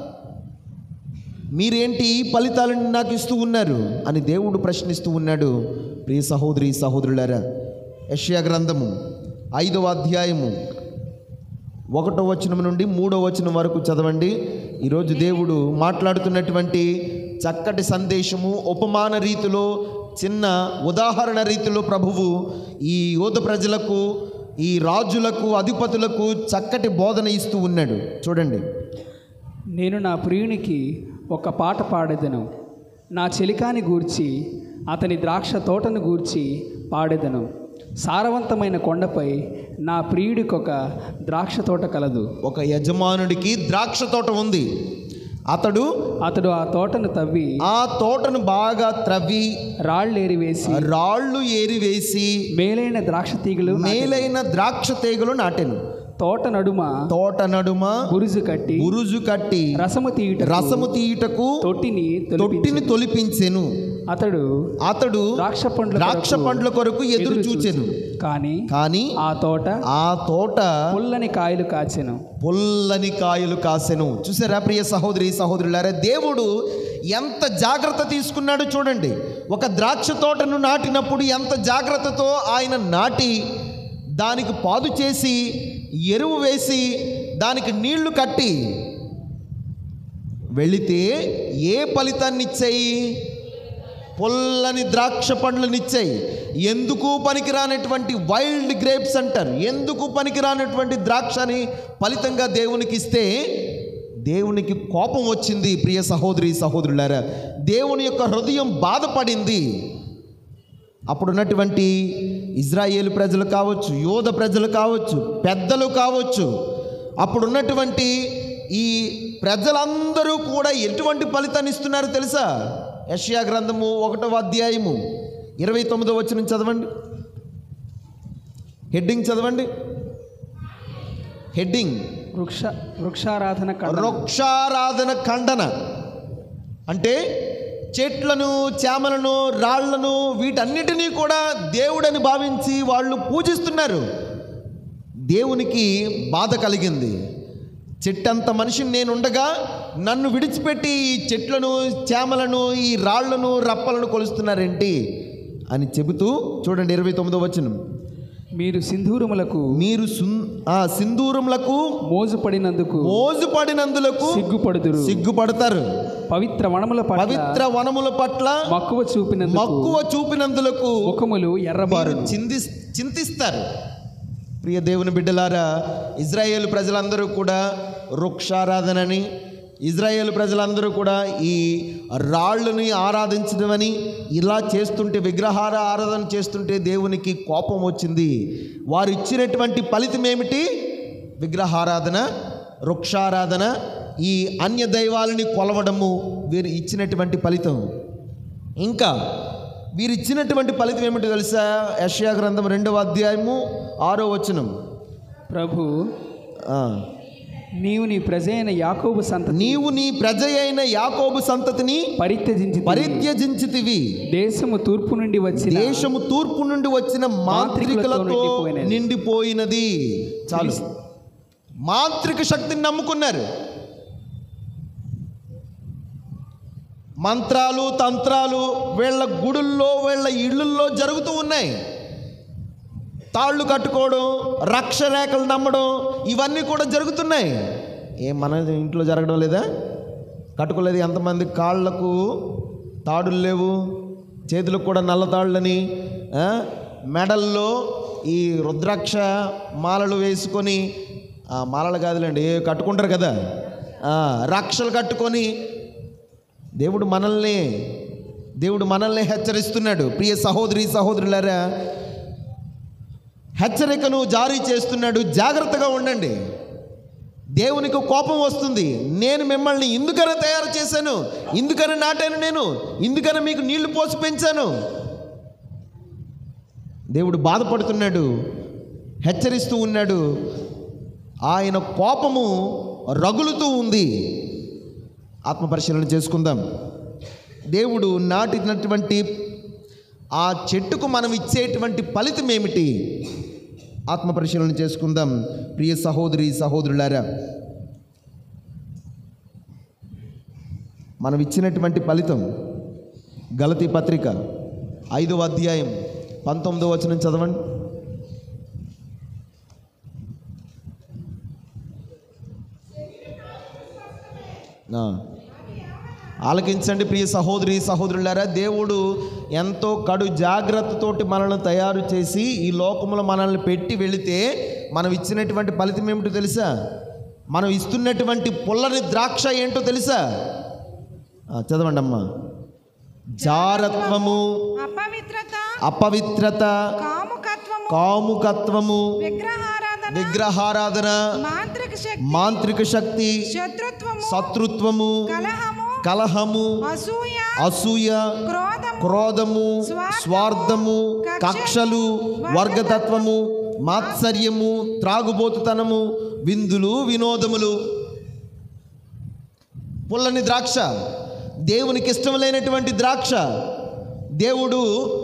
మీరేంటి ఈ ఫలితాలను నాకు ఇస్తూ ఉన్నారు అని దేవుడు ప్రశ్నిస్తూ ఉన్నాడు ప్రియ సహోదరి సహోదరులారా యష్యా గ్రంథము ఐదవ అధ్యాయము ఒకటో వచనం నుండి మూడో వచనం వరకు చదవండి ఈరోజు దేవుడు మాట్లాడుతున్నటువంటి చక్కటి సందేశము ఉపమాన రీతిలో చిన్న ఉదాహరణ రీతిలో ప్రభువు ఈ యోధ ప్రజలకు ఈ రాజులకు అధిపతులకు చక్కటి బోధన ఇస్తూ ఉన్నాడు చూడండి నేను నా ప్రియునికి ఒక పాట పాడెదను నా చెలికాని గూర్చి అతని ద్రాక్ష తోటను గూర్చి పాడెదను సారవంతమైన కొండపై నా ప్రియుడికి ఒక ద్రాక్ష తోట కలదు ఒక యజమానుడికి ద్రాక్ష తోట ఉంది అతడు అతడు ఆ తోటను తవ్వి ఆ తోటను బాగా త్రవ్వి రాళ్ళేరి వేసి రాళ్ళు ఏరివేసి మేలైన ద్రాక్ష తీగలు నాటెను. మేలైన ద్రాక్ష తీగలు నాటెను తోట నడుమ తోట నడుమ బురుజు కట్టి బురుజు కట్టి రసము తీయుట రసము తీయుటకు తొట్టిని తొట్టిని తొలిపించెను. తొలిపించెను అతడు అతడు ద్రాక్ష పండ్ల ద్రాక్ష కొరకు పండ్ల కొరకు ఎదురు చూచెను కానీ కానీ ఆ తోట ఆ తోట పుల్లని కాయలు కాచెను పుల్లని కాయలు కాసెను చూసారా ప్రియ సహోదరి సహోదరులారా దేవుడు ఎంత జాగ్రత్త తీసుకున్నాడో చూడండి ఒక ద్రాక్ష తోటను నాటినప్పుడు ఎంత జాగ్రత్తతో ఆయన నాటి దానికి పాదు చేసి ఎరువు వేసి దానికి నీళ్లు కట్టి వెళితే ఏ ఫలితాన్ని ఇచ్చాయి పొల్లని ద్రాక్ష పండ్లనిచ్చాయి ఎందుకు పనికిరానటువంటి వైల్డ్ గ్రేప్స్ అంటారు ఎందుకు పనికిరానటువంటి ద్రాక్షని ఫలితంగా దేవునికి ఇస్తే దేవునికి కోపం వచ్చింది ప్రియ సహోదరి సహోదరులారా దేవుని యొక్క హృదయం బాధపడింది అప్పుడున్నటువంటి ఇజ్రాయేల్ ప్రజలు కావచ్చు యోధ ప్రజలు కావచ్చు పెద్దలు కావచ్చు అప్పుడున్నటువంటి ఈ ప్రజలందరూ కూడా ఎటువంటి ఫలితాన్ని ఇస్తున్నారు తెలుసా యష్యా గ్రంథము ఒకటవ అధ్యాయము ఇరవై తొమ్మిదో వచ్చిన చదవండి హెడ్డింగ్ చదవండి హెడ్డింగ్ వృక్ష వృక్షారాధన ఖండన. వృక్షారాధన ఖండన అంటే చెట్లను చేమలను రాళ్లను వీటన్నిటినీ కూడా దేవుడని భావించి వాళ్ళు పూజిస్తున్నారు దేవునికి బాధ కలిగింది చెట్టంత మనిషిని నేను ఉండగా నన్ను విడిచిపెట్టి ఈ చెట్లను చేమలను ఈ రాళ్లను రప్పలను కొలుస్తున్నారేంటి అని చెబుతూ చూడండి ఇరవై తొమ్మిదో వచనం మీరు సింధూరములకు మీరు సున్- ఆ సింధూరములకు మోజుపడినందుకు మోజుపడినందులకు సిగ్గుపడుదురు సిగ్గుపడతారు పవిత్ర వనముల పట్ల పవిత్ర వనముల పట్ల మక్కువ చూపినందుకు మక్కువ చూపినందులకు ముఖములు ఎర్రబారు మీరు చింది చింతిస్తారు ప్రియ దేవుని బిడ్డలారా ఇజ్రాయేల్ ప్రజలందరూ కూడా వృక్షారాధనని ఇజ్రాయేల్ ప్రజలందరూ కూడా ఈ రాళ్ళని ఆరాధించడమని ఇలా చేస్తుంటే విగ్రహార ఆరాధన చేస్తుంటే దేవునికి కోపం వచ్చింది వారు ఇచ్చినటువంటి ఫలితం ఏమిటి విగ్రహారాధన వృక్షారాధన ఈ అన్య దైవాలని కొలవడము వీరు ఇచ్చినటువంటి ఫలితం ఇంకా వీరు ఇచ్చినటువంటి ఫలితం ఏమిటో తెలుసా యష్యా గ్రంథం రెండవ అధ్యాయము ఆరో వచనం ప్రభు ఆ. నీవు నీ ప్రజైన యాకోబు సంతతి నీవు నీ ప్రజ అయిన యాకోబు సంతతిని పరిత్యజించి పరిత్యజించితివి దేశము తూర్పు నుండి వచ్చిన దేశము తూర్పు నుండి వచ్చిన మాంత్రికులతో నిండిపోయినది. నిండిపోయినది చాలు మాంత్రిక శక్తిని నమ్ముకున్నారు మంత్రాలు తంత్రాలు వీళ్ళ గుడుల్లో వీళ్ళ ఇళ్ళల్లో జరుగుతూ ఉన్నాయి తాళ్ళు కట్టుకోవడం రక్షరేఖలు నమ్మడం ఇవన్నీ కూడా జరుగుతున్నాయి ఏం మన ఇంట్లో జరగడం లేదా కట్టుకోలేదు ఎంతమంది కాళ్ళకు తాడులు లేవు చేతులకు కూడా నల్ల తాళ్ళని ఆ, మెడల్లో ఈ రుద్రాక్ష మాలలు వేసుకొని ఆ, మాలలు కాదులేండి ఏ కట్టుకుంటారు కదా ఆ, రక్షలు కట్టుకొని దేవుడు మనల్ని దేవుడు మనల్ని హెచ్చరిస్తున్నాడు ప్రియ సహోదరి సహోదరులారా హెచ్చరికను జారీ చేస్తున్నాడు జాగ్రత్తగా ఉండండి దేవునికి కోపం వస్తుంది నేను మిమ్మల్ని ఇందుకనే తయారు చేశాను ఇందుకనే నాటాను నేను ఇందుకనే మీకు నీళ్లు పోసి పెంచాను దేవుడు బాధపడుతున్నాడు హెచ్చరిస్తూ ఉన్నాడు ఆయన కోపము రగులుతూ ఉంది ఆత్మ పరిశీలన చేసుకుందాం దేవుడు నాటినటువంటి ఆ చెట్టుకు మనం ఇచ్చేటువంటి ఫలితం ఏమిటి ఆత్మ పరిశీలన చేసుకుందాం ప్రియ సహోదరి సహోదరులారా మనం ఇచ్చినటువంటి ఫలితం గలతీ పత్రిక ఐదవ అధ్యాయం పంతొమ్మిదవ వచనం చదవండి ఆ. ఆలకించండి ప్రియ సహోదరి సహోదరులారా దేవుడు ఎంతో కడు జాగ్రత్తతోటి మనల్ని తయారు చేసి ఈ లోకములో మనల్ని పెట్టి వెళితే మనం ఇచ్చినటువంటి ఫలితం ఏమిటో తెలుసా మనం ఇస్తున్నటువంటి పుల్లని ద్రాక్ష ఏంటో తెలుసా ఆ, చదవండి అమ్మా జారత్వము అపవిత్రత అపవిత్రత కాముకత్వము కాముకత్వము విగ్రహారాధన విగ్రహారాధన మాంత్రిక శక్తి మాంత్రిక శక్తి శత్రుత్వము శత్రుత్వము కలహము కలహము అసూయ అసూయ క్రోధము క్రోధము స్వార్థము కక్షలు వర్గతత్వము మాత్సర్యము త్రాగుబోతుతనము విందులు వినోదములు పుల్లని ద్రాక్ష దేవునికి ఇష్టం లేనటువంటి ద్రాక్ష దేవుడు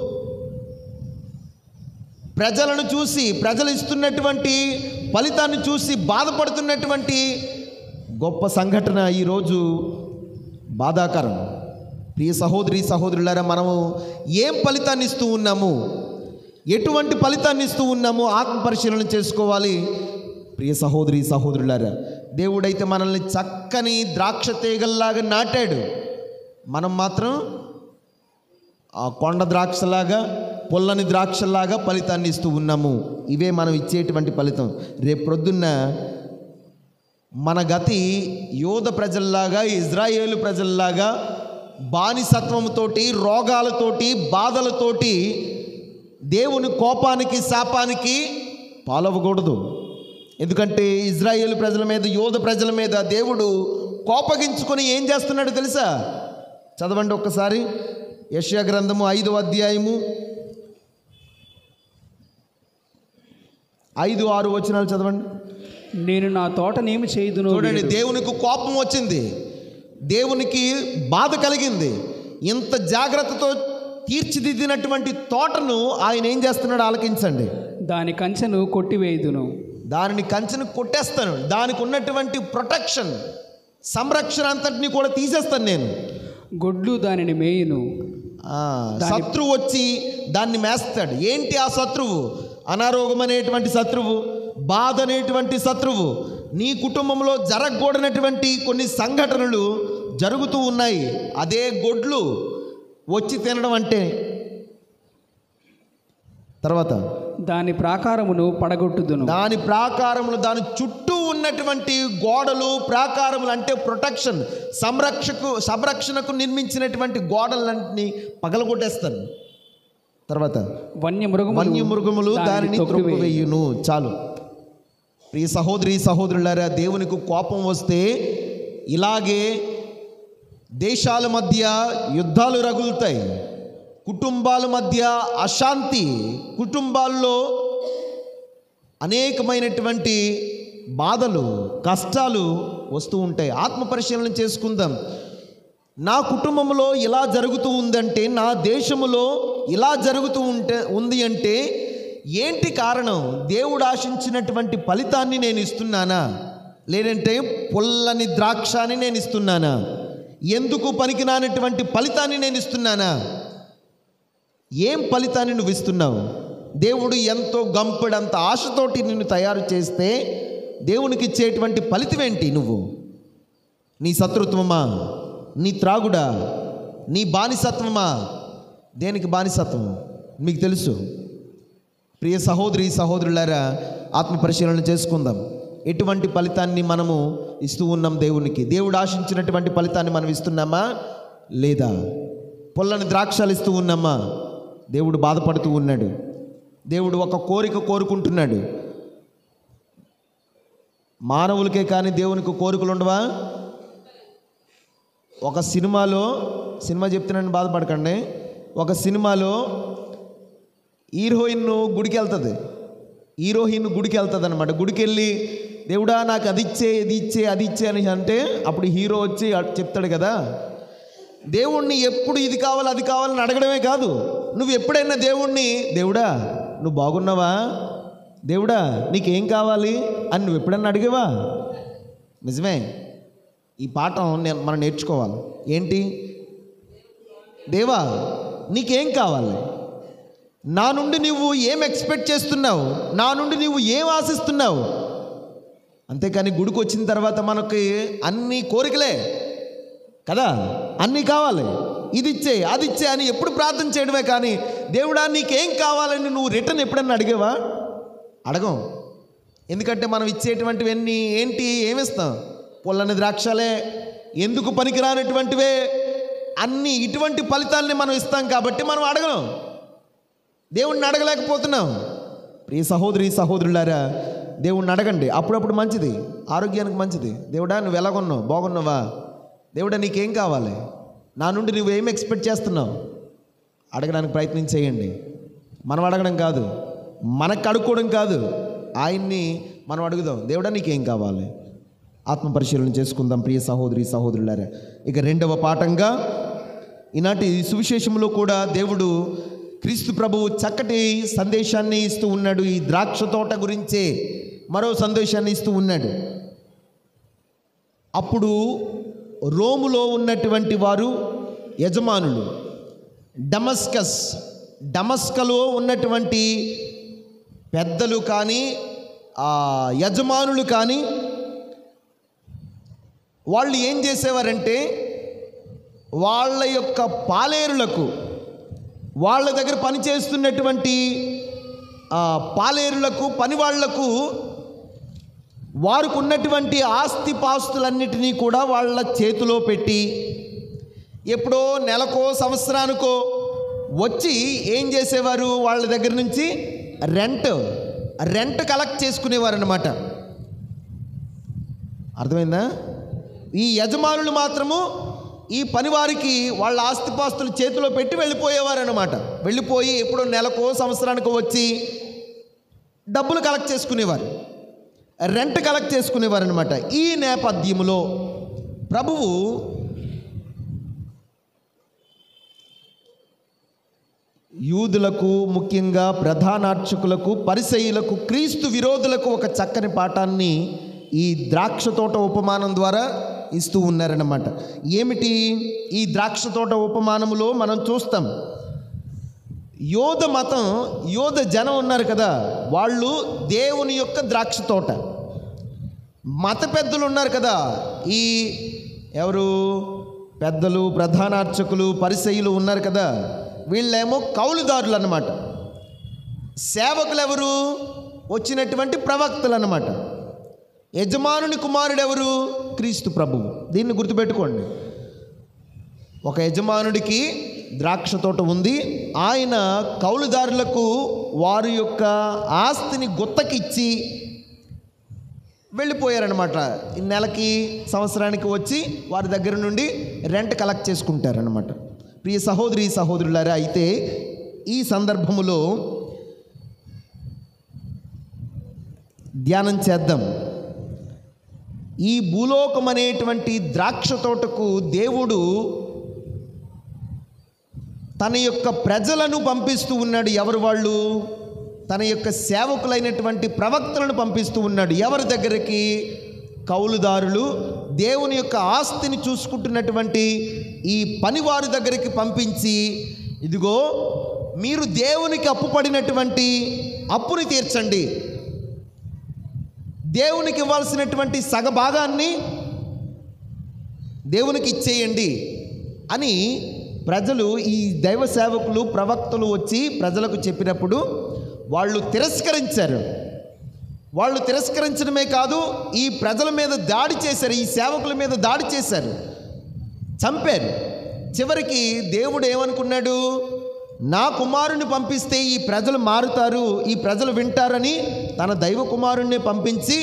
ప్రజలను చూసి ప్రజలు ఇస్తున్నటువంటి ఫలితాన్ని చూసి బాధపడుతున్నటువంటి గొప్ప సంఘటన ఈరోజు బాధాకరం ప్రియ సహోదరి సహోదరులారా మనము ఏం ఫలితాన్ని ఇస్తూ ఉన్నాము ఎటువంటి ఫలితాన్ని ఇస్తూ ఉన్నామో ఆత్మ పరిశీలన చేసుకోవాలి ప్రియ సహోదరి సహోదరులారా దేవుడైతే మనల్ని చక్కని ద్రాక్ష తీగల్లాగా నాటాడు మనం మాత్రం ఆ కొండ ద్రాక్షలాగా పుల్లని ద్రాక్షలాగా ఫలితాన్ని ఇస్తూ ఉన్నాము ఇవే మనం ఇచ్చేటువంటి ఫలితం రేపు ప్రొద్దున్న మన గతి యోధ ప్రజల్లాగా ఇజ్రాయేలు ప్రజల్లాగా బానిసత్వంతోటి రోగాలతోటి బాధలతోటి దేవుని కోపానికి శాపానికి పాలవకూడదు ఎందుకంటే ఇజ్రాయేల్ ప్రజల మీద యోధ ప్రజల మీద దేవుడు కోపగించుకొని ఏం చేస్తున్నాడో తెలుసా చదవండి ఒక్కసారి యష్యా గ్రంథము ఐదో అధ్యాయము ఐదు ఆరు వచనాలు చదవండి నేను నా తోటనేమి చేయుదును చూడండి దేవునికి కోపం వచ్చింది దేవునికి బాధ కలిగింది ఇంత జాగ్రత్తతో తీర్చిదిద్దినటువంటి తోటను ఆయన ఏం చేస్తున్నాడు ఆలకించండి దాని కంచెను కొట్టివేయుదును దానిని కంచెను కొట్టేస్తాను దానికి ఉన్నటువంటి ప్రొటెక్షన్ సంరక్షణ అంతటిని కూడా తీసేస్తాను నేను గొడ్లు దానిని మేయును ఆ, శత్రువు వచ్చి దాన్ని మేస్తాడు ఏంటి ఆ శత్రువు అనారోగ్యం అనేటువంటి శత్రువు బాధ అనేటువంటి శత్రువు నీ కుటుంబంలో జరగకూడనటువంటి కొన్ని సంఘటనలు జరుగుతూ ఉన్నాయి అదే గొడ్లు వచ్చి తినడం అంటే తర్వాత దాని ప్రాకారమును పడగొట్టుదును దాని ప్రాకారములు దాని చుట్టూ ఉన్నటువంటి గోడలు ప్రాకారములు అంటే ప్రొటెక్షన్ సంరక్షకు సంరక్షణకు నిర్మించినటువంటి గోడలన్నింటినీ పగలగొట్టేస్తాను తర్వాత వన్య మృగములు వన్య మృగములు దానిని త్రొక్కివేయును. త్రొక్కివేయును చాలు ప్రియ సహోదరి సహోదరులారా దేవునికి కోపం వస్తే ఇలాగే దేశాల మధ్య యుద్ధాలు రగులుతాయి కుటుంబాల మధ్య అశాంతి కుటుంబాల్లో అనేకమైనటువంటి బాధలు కష్టాలు వస్తూ ఉంటాయి ఆత్మ పరిశీలన చేసుకుందాం నా కుటుంబంలో ఇలా జరుగుతూ ఉందంటే నా దేశములో ఇలా జరుగుతూ ఉంటే ఉంది అంటే ఏంటి కారణం దేవుడు ఆశించినటువంటి ఫలితాన్ని నేను ఇస్తున్నానా లేదంటే పుల్లని ద్రాక్షాన్ని నేను ఇస్తున్నానా ఎందుకు పనికిరానటువంటి ఫలితాన్ని నేను ఇస్తున్నానా ఏం ఫలితాన్ని నువ్వు ఇస్తున్నావు దేవుడు ఎంతో గంపెడంత ఆశతోటి నిన్ను తయారు చేస్తే దేవునికి ఇచ్చేటువంటి ఫలితం ఏంటి నువ్వు నీ శత్రుత్వమా నీ త్రాగుడా నీ బానిసత్వమా దేనికి బానిసత్వం మీకు తెలుసు ప్రియ సహోదరి సహోదరులారా ఆత్మ పరిశీలన చేసుకుందాం ఎటువంటి ఫలితాన్ని మనము ఇస్తూ ఉన్నాం దేవునికి దేవుడు ఆశించినటువంటి ఫలితాన్ని మనం ఇస్తున్నామా లేదా పొల్లని ద్రాక్షాలు ఇస్తూ ఉన్నామా దేవుడు బాధపడుతూ ఉన్నాడు దేవుడు ఒక కోరిక కోరుకుంటున్నాడు మానవులకే కానీ దేవునికి కోరికలు ఉండవా ఒక సినిమాలో సినిమా చెప్తున్నాను బాధపడకండి ఒక సినిమాలో హీరోయిన్ గుడికి వెళ్తుంది హీరోయిన్ గుడికి వెళ్తుంది అనమాట గుడికి వెళ్ళి దేవుడా నాకు అది ఇచ్చే ఇది ఇచ్చే అది ఇచ్చే అని అంటే అప్పుడు హీరో వచ్చి అట్ చెప్తాడు కదా దేవుణ్ణి ఎప్పుడు ఇది కావాలి అది కావాలని అడగడమే కాదు నువ్వు ఎప్పుడైనా దేవుణ్ణి దేవుడా నువ్వు బాగున్నావా దేవుడా నీకేం కావాలి అని నువ్వు ఎప్పుడైనా అడిగావా నిజమే ఈ పాఠం నేను మనం నేర్చుకోవాలి ఏంటి దేవా నీకేం కావాలి నా నుండి నువ్వు ఏం ఎక్స్పెక్ట్ చేస్తున్నావు నా నుండి నువ్వు ఏం ఆశిస్తున్నావు అంతేకాని గుడికి వచ్చిన తర్వాత మనకి అన్ని కోరికలే కదా అన్నీ కావాలి ఇది ఇచ్చే అది ఇచ్చే అని ఎప్పుడు ప్రార్థన చేయడమే కానీ దేవుడా నీకేం కావాలని నువ్వు రిటర్న్ ఎప్పుడన్నా అడిగావా అడగం ఎందుకంటే మనం ఇచ్చేటువంటివన్నీ ఏంటి ఏమిస్తాం పొల్లని ద్రాక్షలే ఎందుకు పనికిరానటువంటివే అన్ని ఇటువంటి ఫలితాలని మనం ఇస్తాం కాబట్టి మనం అడగం దేవుణ్ణి అడగలేకపోతున్నాం ప్రియ సహోదరి సహోదరులారా దేవుణ్ణి అడగండి అప్పుడప్పుడు మంచిది ఆరోగ్యానికి మంచిది దేవుడా నువ్వు ఎలాగొన్నావు బాగున్నావా దేవుడా నీకేం కావాలి నా నుండి నువ్వు ఏం ఎక్స్పెక్ట్ చేస్తున్నావు అడగడానికి ప్రయత్నం చేయండి మనం అడగడం కాదు మనకు అడుక్కోవడం కాదు ఆయన్ని మనం అడుగుదాం దేవుడా నీకేం కావాలి ఆత్మ పరిశీలన చేసుకుందాం ప్రియ సహోదరి సహోదరులారా ఇక రెండవ పాఠంగా ఈనాటి సువిశేషంలో కూడా దేవుడు క్రీస్తు ప్రభువు చక్కటి సందేశాన్ని ఇస్తూ ఉన్నాడు ఈ ద్రాక్ష తోట గురించే మరో సందేశాన్ని ఇస్తూ ఉన్నాడు అప్పుడు రోములో ఉన్నటువంటి వారు యజమానులు డమస్కస్ డమస్కలో ఉన్నటువంటి పెద్దలు కానీ ఆ యజమానులు కానీ వాళ్ళు ఏం చేసేవారంటే వాళ్ళ యొక్క పాలేరులకు వాళ్ళ దగ్గర పనిచేస్తున్నటువంటి ఆ, పాలేరులకు పనివాళ్లకు వారికి ఉన్నటువంటి ఆస్తి పాస్తులన్నిటినీ కూడా వాళ్ళ చేతిలో పెట్టి ఎప్పుడో నెలకో సంవత్సరానికో వచ్చి ఏం చేసేవారు వాళ్ళ దగ్గర నుంచి రెంట్ రెంట్ కలెక్ట్ చేసుకునేవారు అనమాట అర్థమైందా ఈ యజమానులు మాత్రము ఈ పనివారికి వాళ్ళ ఆస్తిపాస్తులు చేతిలో పెట్టి వెళ్ళిపోయేవారు అనమాట వెళ్ళిపోయి ఎప్పుడో నెలకో సంవత్సరానికో వచ్చి డబ్బులు కలెక్ట్ చేసుకునేవారు రెంట్ కలెక్ట్ చేసుకునేవారు అనమాట ఈ నేపథ్యంలో ప్రభువు యూదులకు ముఖ్యంగా ప్రధానార్చకులకు పరిసయులకు క్రీస్తు విరోధులకు ఒక చక్కని పాఠాన్ని ఈ ద్రాక్ష తోట ఉపమానం ద్వారా ఇస్తూ ఉన్నారన్నమాట ఏమిటి ఈ ద్రాక్ష తోట ఉపమానములో మనం చూస్తాం యోధ మతం యోధ జనం ఉన్నారు కదా వాళ్ళు దేవుని యొక్క ద్రాక్ష తోట మత పెద్దలు ఉన్నారు కదా ఈ ఎవరు పెద్దలు ప్రధానార్చకులు పరిసయులు ఉన్నారు కదా వీళ్ళేమో కౌలుదారులు అన్నమాట సేవకులు ఎవరు వచ్చినటువంటి ప్రవక్తలు అన్నమాట యజమానుని కుమారుడు ఎవరు క్రీస్తు ప్రభువు దీన్ని గుర్తుపెట్టుకోండి ఒక యజమానుడికి ద్రాక్ష తోట ఉంది ఆయన కౌలుదారులకు వారి యొక్క ఆస్తిని గుత్తకిచ్చి వెళ్ళిపోయారనమాట ఈ నెలకి సంవత్సరానికి వచ్చి వారి దగ్గర నుండి రెంట్ కలెక్ట్ చేసుకుంటారనమాట ప్రియ సహోదరి సహోదరులారా అయితే ఈ సందర్భములో ధ్యానం చేద్దాం ఈ భూలోకం అనేటువంటి ద్రాక్ష తోటకు దేవుడు తన యొక్క ప్రజలను పంపిస్తూ ఉన్నాడు ఎవరు వాళ్ళు తన యొక్క సేవకులైనటువంటి ప్రవక్తలను పంపిస్తూ ఉన్నాడు ఎవరి దగ్గరికి కౌలుదారులు దేవుని యొక్క ఆస్తిని చూసుకుంటున్నటువంటి ఈ పనివారి దగ్గరికి పంపించి ఇదిగో మీరు దేవునికి అప్పుపడినటువంటి అప్పుని తీర్చండి దేవునికి ఇవ్వాల్సినటువంటి సగభాగాన్ని దేవునికి ఇచ్చేయండి అని ప్రజలు ఈ దైవ సేవకులు ప్రవక్తలు వచ్చి ప్రజలకు చెప్పినప్పుడు వాళ్ళు తిరస్కరించారు వాళ్ళు తిరస్కరించడమే కాదు ఈ ప్రజల మీద దాడి చేశారు ఈ సేవకుల మీద దాడి చేశారు చంపారు చివరికి దేవుడు ఏమనుకున్నాడు నా కుమారుని పంపిస్తే ఈ ప్రజలు మారుతారు ఈ ప్రజలు వింటారని తన దైవ కుమారుణ్ణి పంపించి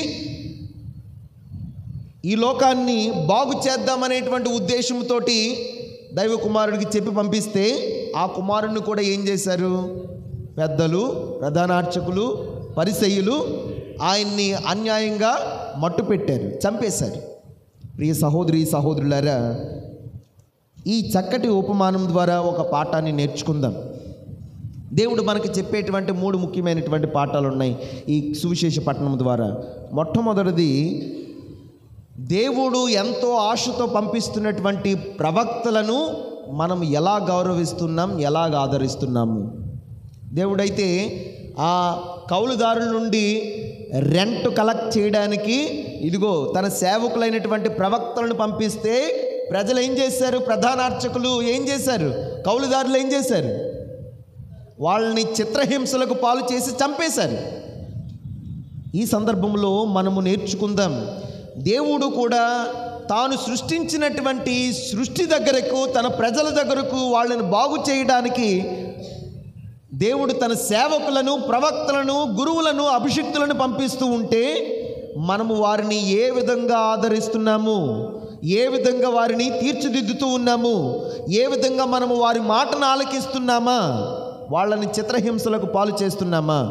ఈ లోకాన్ని బాగు చేద్దామనేటువంటి ఉద్దేశంతో దైవ కుమారుడికి చెప్పి పంపిస్తే ఆ కుమారుణ్ణి కూడా ఏం చేశారు పెద్దలు ప్రధానార్చకులు పరిసయ్యులు ఆయన్ని అన్యాయంగా మట్టు పెట్టారు చంపేశారు ప్రియ సహోదరి సహోదరులారా ఈ చక్కటి ఉపమానం ద్వారా ఒక పాఠాన్ని నేర్చుకుందాం దేవుడు మనకి చెప్పేటువంటి మూడు ముఖ్యమైనటువంటి పాఠాలు ఉన్నాయి ఈ సువిశేష పట్టణం ద్వారా మొట్టమొదటిది దేవుడు ఎంతో ఆశతో పంపిస్తున్నటువంటి ప్రవక్తలను మనం ఎలా గౌరవిస్తున్నాం ఎలాగ ఆదరిస్తున్నాము దేవుడైతే ఆ కౌలుదారుల నుండి రెంట్ కలెక్ట్ చేయడానికి ఇదిగో తన సేవకులైనటువంటి ప్రవక్తలను పంపిస్తే ప్రజలు ఏం చేశారు ప్రధానార్చకులు ఏం చేశారు కౌలుదారులు ఏం చేశారు వాళ్ళని చిత్రహింసలకు పాలు చేసి చంపేశారు ఈ సందర్భంలో మనము నేర్చుకుందాం దేవుడు కూడా తాను సృష్టించినటువంటి సృష్టి దగ్గరకు తన ప్రజల దగ్గరకు వాళ్ళని బాగు చేయడానికి దేవుడు తన సేవకులను ప్రవక్తలను గురువులను అభిషిక్తులను పంపిస్తూ ఉంటే మనము వారిని ఏ విధంగా ఆదరిస్తున్నాము ఏ విధంగా వారిని తీర్చిదిద్దుతూ ఉన్నాము ఏ విధంగా మనము వారి మాటను ఆలకిస్తున్నామా వాళ్ళని చిత్రహింసలకు పాలు చేస్తున్నామా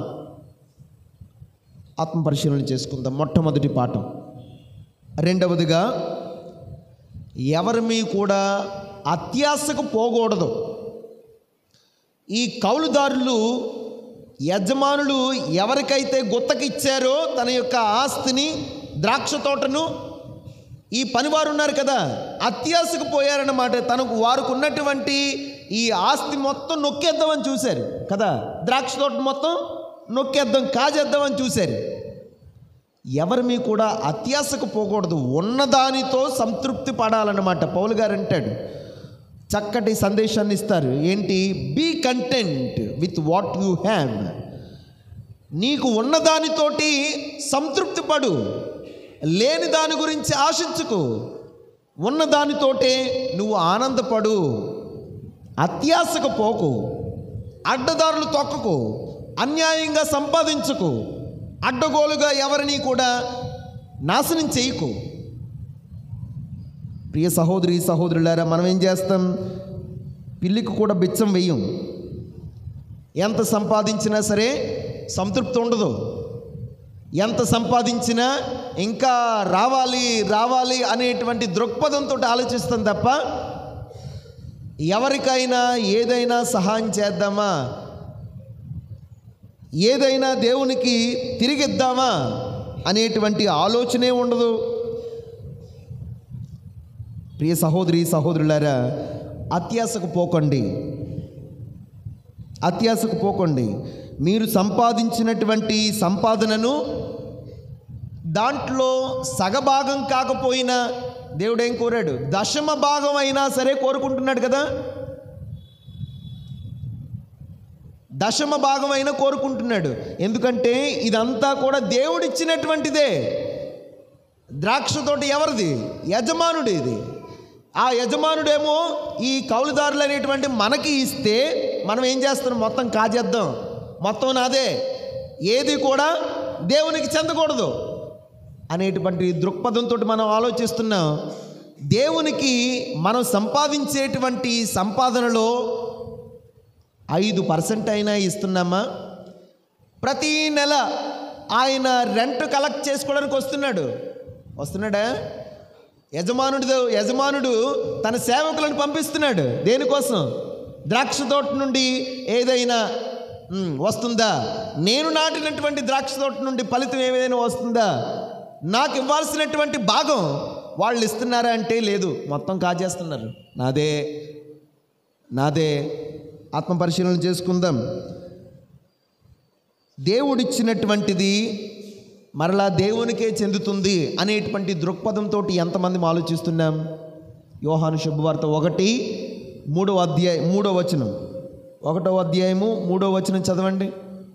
ఆత్మ పరిశీలన చేసుకుందాం మొట్టమొదటి పాఠం రెండవదిగా ఎవరి మీ కూడా అత్యాశకు పోకూడదు ఈ కౌలుదారులు యజమానులు ఎవరికైతే గుత్తకిచ్చారో తన యొక్క ఆస్తిని ద్రాక్ష తోటను ఈ పనివారు ఉన్నారు కదా అత్యాశకు పోయారన్నమాట తనకు వారికి ఉన్నటువంటి ఈ ఆస్తి మొత్తం నొక్కేద్దామని చూశారు కదా ద్రాక్ష తోట మొత్తం నొక్కేద్దాం కాజేద్దామని చూశారు ఎవరి మీ కూడా అత్యాశకు పోకూడదు ఉన్నదానితో సంతృప్తి పడాలన్నమాట పౌలు గారు అంటాడు చక్కటి సందేశాన్ని ఇస్తారు ఏంటి be content with what you have నీకు ఉన్నదానితోటి సంతృప్తి పడు లేని దాని గురించి ఆశించుకు ఉన్నదానితోటే నువ్వు ఆనందపడు అత్యాశకు పోకు అడ్డదారులు తొక్కకు అన్యాయంగా సంపాదించుకు అడ్డగోలుగా ఎవరిని కూడా నాశనం చేయకు ప్రియ సహోదరి సహోదరులారా మనం ఏం చేస్తాం పిల్లికి కూడా బిచ్చం వెయ్యం ఎంత సంపాదించినా సరే సంతృప్తి ఉండదు ఎంత సంపాదించినా ఇంకా రావాలి రావాలి అనేటువంటి దృక్పథంతో ఆలోచిస్తాం తప్ప ఎవరికైనా ఏదైనా సహాయం చేద్దామా ఏదైనా దేవునికి తిరిగిద్దామా అనేటువంటి ఆలోచనే ఉండదు ప్రియ సహోదరి సహోదరులారా అత్యాశకు పోకండి అత్యాశకు పోకండి మీరు సంపాదించినటువంటి సంపాదనను దాంట్లో సగభాగం కాకపోయినా దేవుడేం కోరాడు దశమ భాగం అయినా సరే కోరుకుంటున్నాడు కదా దశమ భాగం అయినా కోరుకుంటున్నాడు ఎందుకంటే ఇదంతా కూడా దేవుడిచ్చినటువంటిదే ద్రాక్ష తోట ఎవరిది యజమానుడు ఇది ఆ యజమానుడేమో ఈ కౌలుదారులు అనేటువంటి మనకి ఇస్తే మనం ఏం చేస్తున్నాం మొత్తం కాజేద్దాం మొత్తం నాదే ఏది కూడా దేవునికి చెందకూడదు అనేటువంటి దృక్పథంతో మనం ఆలోచిస్తున్నాం దేవునికి మనం సంపాదించేటువంటి సంపాదనలో ఐదు పర్సెంట్ అయినా ఇస్తున్నామా ప్రతి నెల ఆయన రెంట్ కలెక్ట్ చేసుకోవడానికి వస్తున్నాడు వస్తున్నాడా యజమానుడు యజమానుడు తన సేవకులను పంపిస్తున్నాడు దేనికోసం ద్రాక్ష తోట నుండి ఏదైనా "ఉమ్, వస్తుందా నేను నాటినటువంటి ద్రాక్ష తోట నుండి ఫలితం ఏదైనా వస్తుందా నాకు ఇవ్వాల్సినటువంటి భాగం వాళ్ళు ఇస్తున్నారా అంటే లేదు మొత్తం కాజేస్తున్నారు నాదే నాదే ఆత్మ పరిశీలన చేసుకుందాం దేవుడిచ్చినటువంటిది మరలా దేవునికే చెందుతుంది అనేటువంటి దృక్పథంతో ఎంతమంది ఆలోచిస్తున్నాం యోహాను శుభవార్త ఒకటి మూడవ అధ్యాయం మూడో వచనం ఒకటో అధ్యాయము మూడో వచనం చదవండి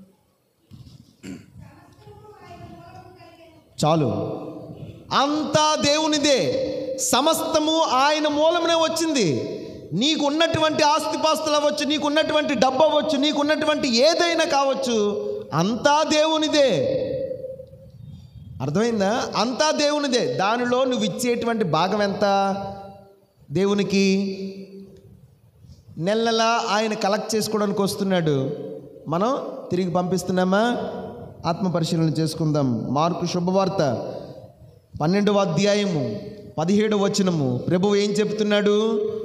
చాలు అంతా దేవునిదే సమస్తము ఆయన మూలమనే వచ్చింది నీకు ఉన్నటువంటి ఆస్తిపాస్తులు అవ్వచ్చు నీకు ఉన్నటువంటి డబ్బు అవ్వచ్చు నీకు ఉన్నటువంటి ఏదైనా కావచ్చు అంతా దేవునిదే అర్థమైందా అంతా దేవునిదే దానిలో నువ్వు ఇచ్చేటువంటి భాగం ఎంత దేవునికి నెల నెల ఆయన కలెక్ట్ చేసుకోవడానికి వస్తున్నాడు మనం తిరిగి పంపిస్తున్నామా ఆత్మ పరిశీలన చేసుకుందాం మార్కు శుభవార్త పన్నెండవ అధ్యాయము పదిహేడు వచనము ప్రభువు ఏం చెప్తున్నాడు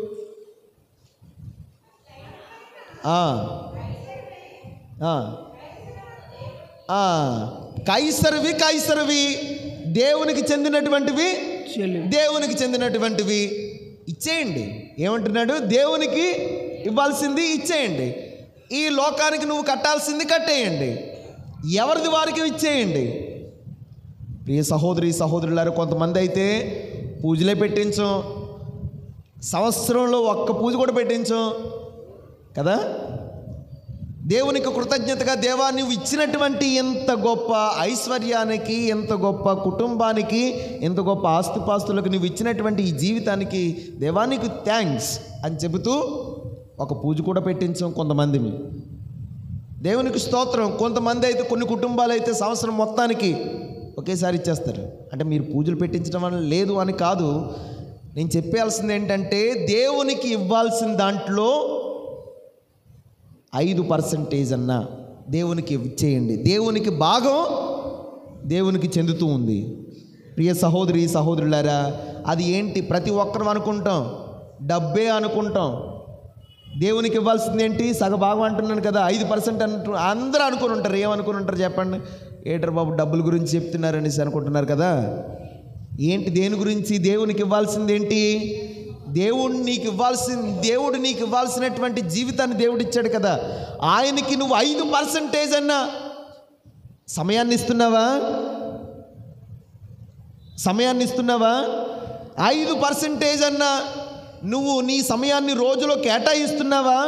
ఆ. ఆ. ఆ. కైసరివి కైసరివి దేవునికి చెందినటువంటివి చెల్లి దేవునికి చెందినటువంటివి ఇచ్చేయండి ఏమంటున్నాడు దేవునికి ఇవ్వాల్సింది ఇచ్చేయండి ఈ లోకానికి నువ్వు కట్టాల్సింది కట్టేయండి ఎవరిది వారికి ఇచ్చేయండి ప్రియ సహోదరి సహోదరులారు కొంతమంది అయితే పూజలే పెట్టించం సంవత్సరంలో ఒక్క పూజ కూడా పెట్టించం కదా దేవునికి కృతజ్ఞతగా దేవా నువ్వు ఇచ్చినటువంటి ఎంత గొప్ప ఐశ్వర్యానికి ఎంత గొప్ప కుటుంబానికి ఎంత గొప్ప ఆస్తిపాస్తులకు నువ్వు ఇచ్చినటువంటి ఈ జీవితానికి దేవా నీకు థ్యాంక్స్ అని చెబుతూ ఒక పూజ కూడా పెట్టించాం కొంతమందిని దేవునికి స్తోత్రం కొంతమంది అయితే కొన్ని కుటుంబాలు అయితే సంవత్సరం మొత్తానికి ఒకేసారి ఇచ్చేస్తారు అంటే మీరు పూజలు పెట్టించడం వల్ల లేదు అని కాదు నేను చెప్పాల్సింది ఏంటంటే దేవునికి ఇవ్వాల్సిన దాంట్లో ఐదు పర్సంటేజ్ అన్న దేవునికి ఇచ్చేయండి దేవునికి భాగం దేవునికి చెందుతూ ఉంది ప్రియ సహోదరి సహోదరులారా అది ఏంటి ప్రతి ఒక్కరం అనుకుంటాం డబ్బే అనుకుంటాం దేవునికి ఇవ్వాల్సింది ఏంటి సగభాగం అంటున్నాను కదా ఐదు పర్సెంట్ అంటూ అందరూ అనుకుని ఉంటారు ఏమనుకుని ఉంటారు చెప్పండి ఏటర్ బాబు డబ్బుల గురించి చెప్తున్నారనేసి అనుకుంటున్నారు కదా ఏంటి దేని గురించి దేవునికి ఇవ్వాల్సింది ఏంటి దేవుడు నీకు ఇవ్వాల్సిన దేవుడు నీకు ఇవ్వాల్సినటువంటి జీవితాన్ని దేవుడు ఇచ్చాడు కదా ఆయనకి నువ్వు ఐదు పర్సంటేజ్ అన్న సమయాన్ని ఇస్తున్నావా సమయాన్ని ఇస్తున్నావా ఐదు పర్సంటేజ్ అన్న నువ్వు నీ సమయాన్ని రోజులో కేటాయిస్తున్నావా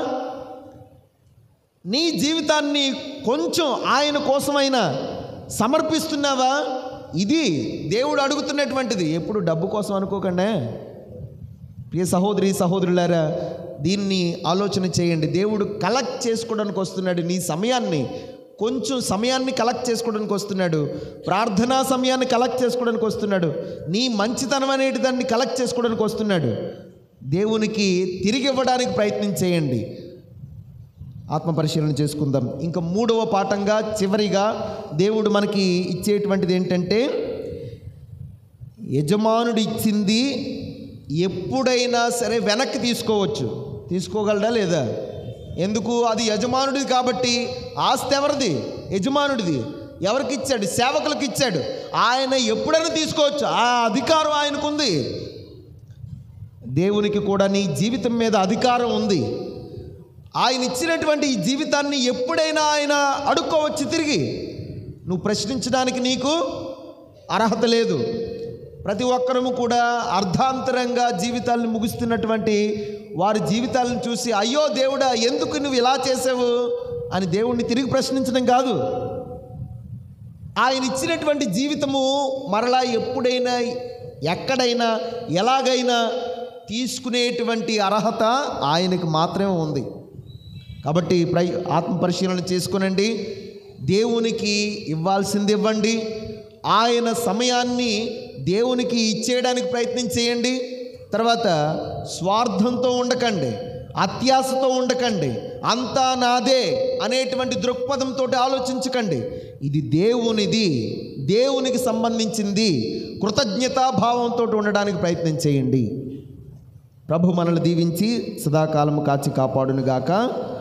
నీ జీవితాన్ని కొంచెం ఆయన కోసమైనా సమర్పిస్తున్నావా ఇది దేవుడు అడుగుతున్నటువంటిది ఎప్పుడు డబ్బు కోసం అనుకోకండి ప్రియ సహోదరి సహోదరులారా దీన్ని ఆలోచన చేయండి దేవుడు కలెక్ట్ చేసుకోవడానికి వస్తున్నాడు నీ సమయాన్ని కొంచెం సమయాన్ని కలెక్ట్ చేసుకోవడానికి వస్తున్నాడు ప్రార్థనా సమయాన్ని కలెక్ట్ చేసుకోవడానికి వస్తున్నాడు నీ మంచితనం అనేటి దాన్ని కలెక్ట్ చేసుకోవడానికి వస్తున్నాడు దేవునికి తిరిగి ఇవ్వడానికి ప్రయత్నం చేయండి ఆత్మ పరిశీలన చేసుకుందాం ఇంకా మూడవ పాఠంగా చివరిగా దేవుడు మనకి ఇచ్చేటువంటిది ఏంటంటే యజమానుడు ఇచ్చింది ఎప్పుడైనా సరే వెనక్కి తీసుకోవచ్చు తీసుకోగలడా లేదా ఎందుకు అది యజమానుడిది కాబట్టి ఆస్తి ఎవరిది యజమానుడిది ఎవరికి ఇచ్చాడు సేవకులకు ఇచ్చాడు ఆయన ఎప్పుడైనా తీసుకోవచ్చు ఆ అధికారం ఆయనకుంది దేవునికి కూడా నీ జీవితం మీద అధికారం ఉంది ఆయన ఇచ్చినటువంటి ఈ జీవితాన్ని ఎప్పుడైనా ఆయన అడుక్కోవచ్చు తిరిగి నువ్వు ప్రశ్నించడానికి నీకు అర్హత లేదు ప్రతి ఒక్కరము కూడా అర్ధాంతరంగా జీవితాలను ముగుస్తున్నటువంటి వారి జీవితాలను చూసి అయ్యో దేవుడా ఎందుకు నువ్వు ఇలా చేసావు అని దేవుణ్ణి తిరిగి ప్రశ్నించడం కాదు ఆయన ఇచ్చినటువంటి జీవితము మరలా ఎప్పుడైనా ఎక్కడైనా ఎలాగైనా తీసుకునేటువంటి అర్హత ఆయనకు మాత్రమే ఉంది కాబట్టి ప్రై ఆత్మ పరిశీలన చేసుకునండి దేవునికి ఇవ్వాల్సింది ఇవ్వండి ఆయన సమయాన్ని దేవునికి ఇచ్చేయడానికి ప్రయత్నం చేయండి తర్వాత స్వార్థంతో ఉండకండి అత్యాశతో ఉండకండి అంతా నాదే అనేటువంటి దృక్పథంతో ఆలోచించకండి ఇది దేవునిది దేవునికి సంబంధించింది కృతజ్ఞతాభావంతో ఉండడానికి ప్రయత్నం చేయండి ప్రభు మనల్ని దీవించి సదాకాలము కాచి కాపాడునుగాక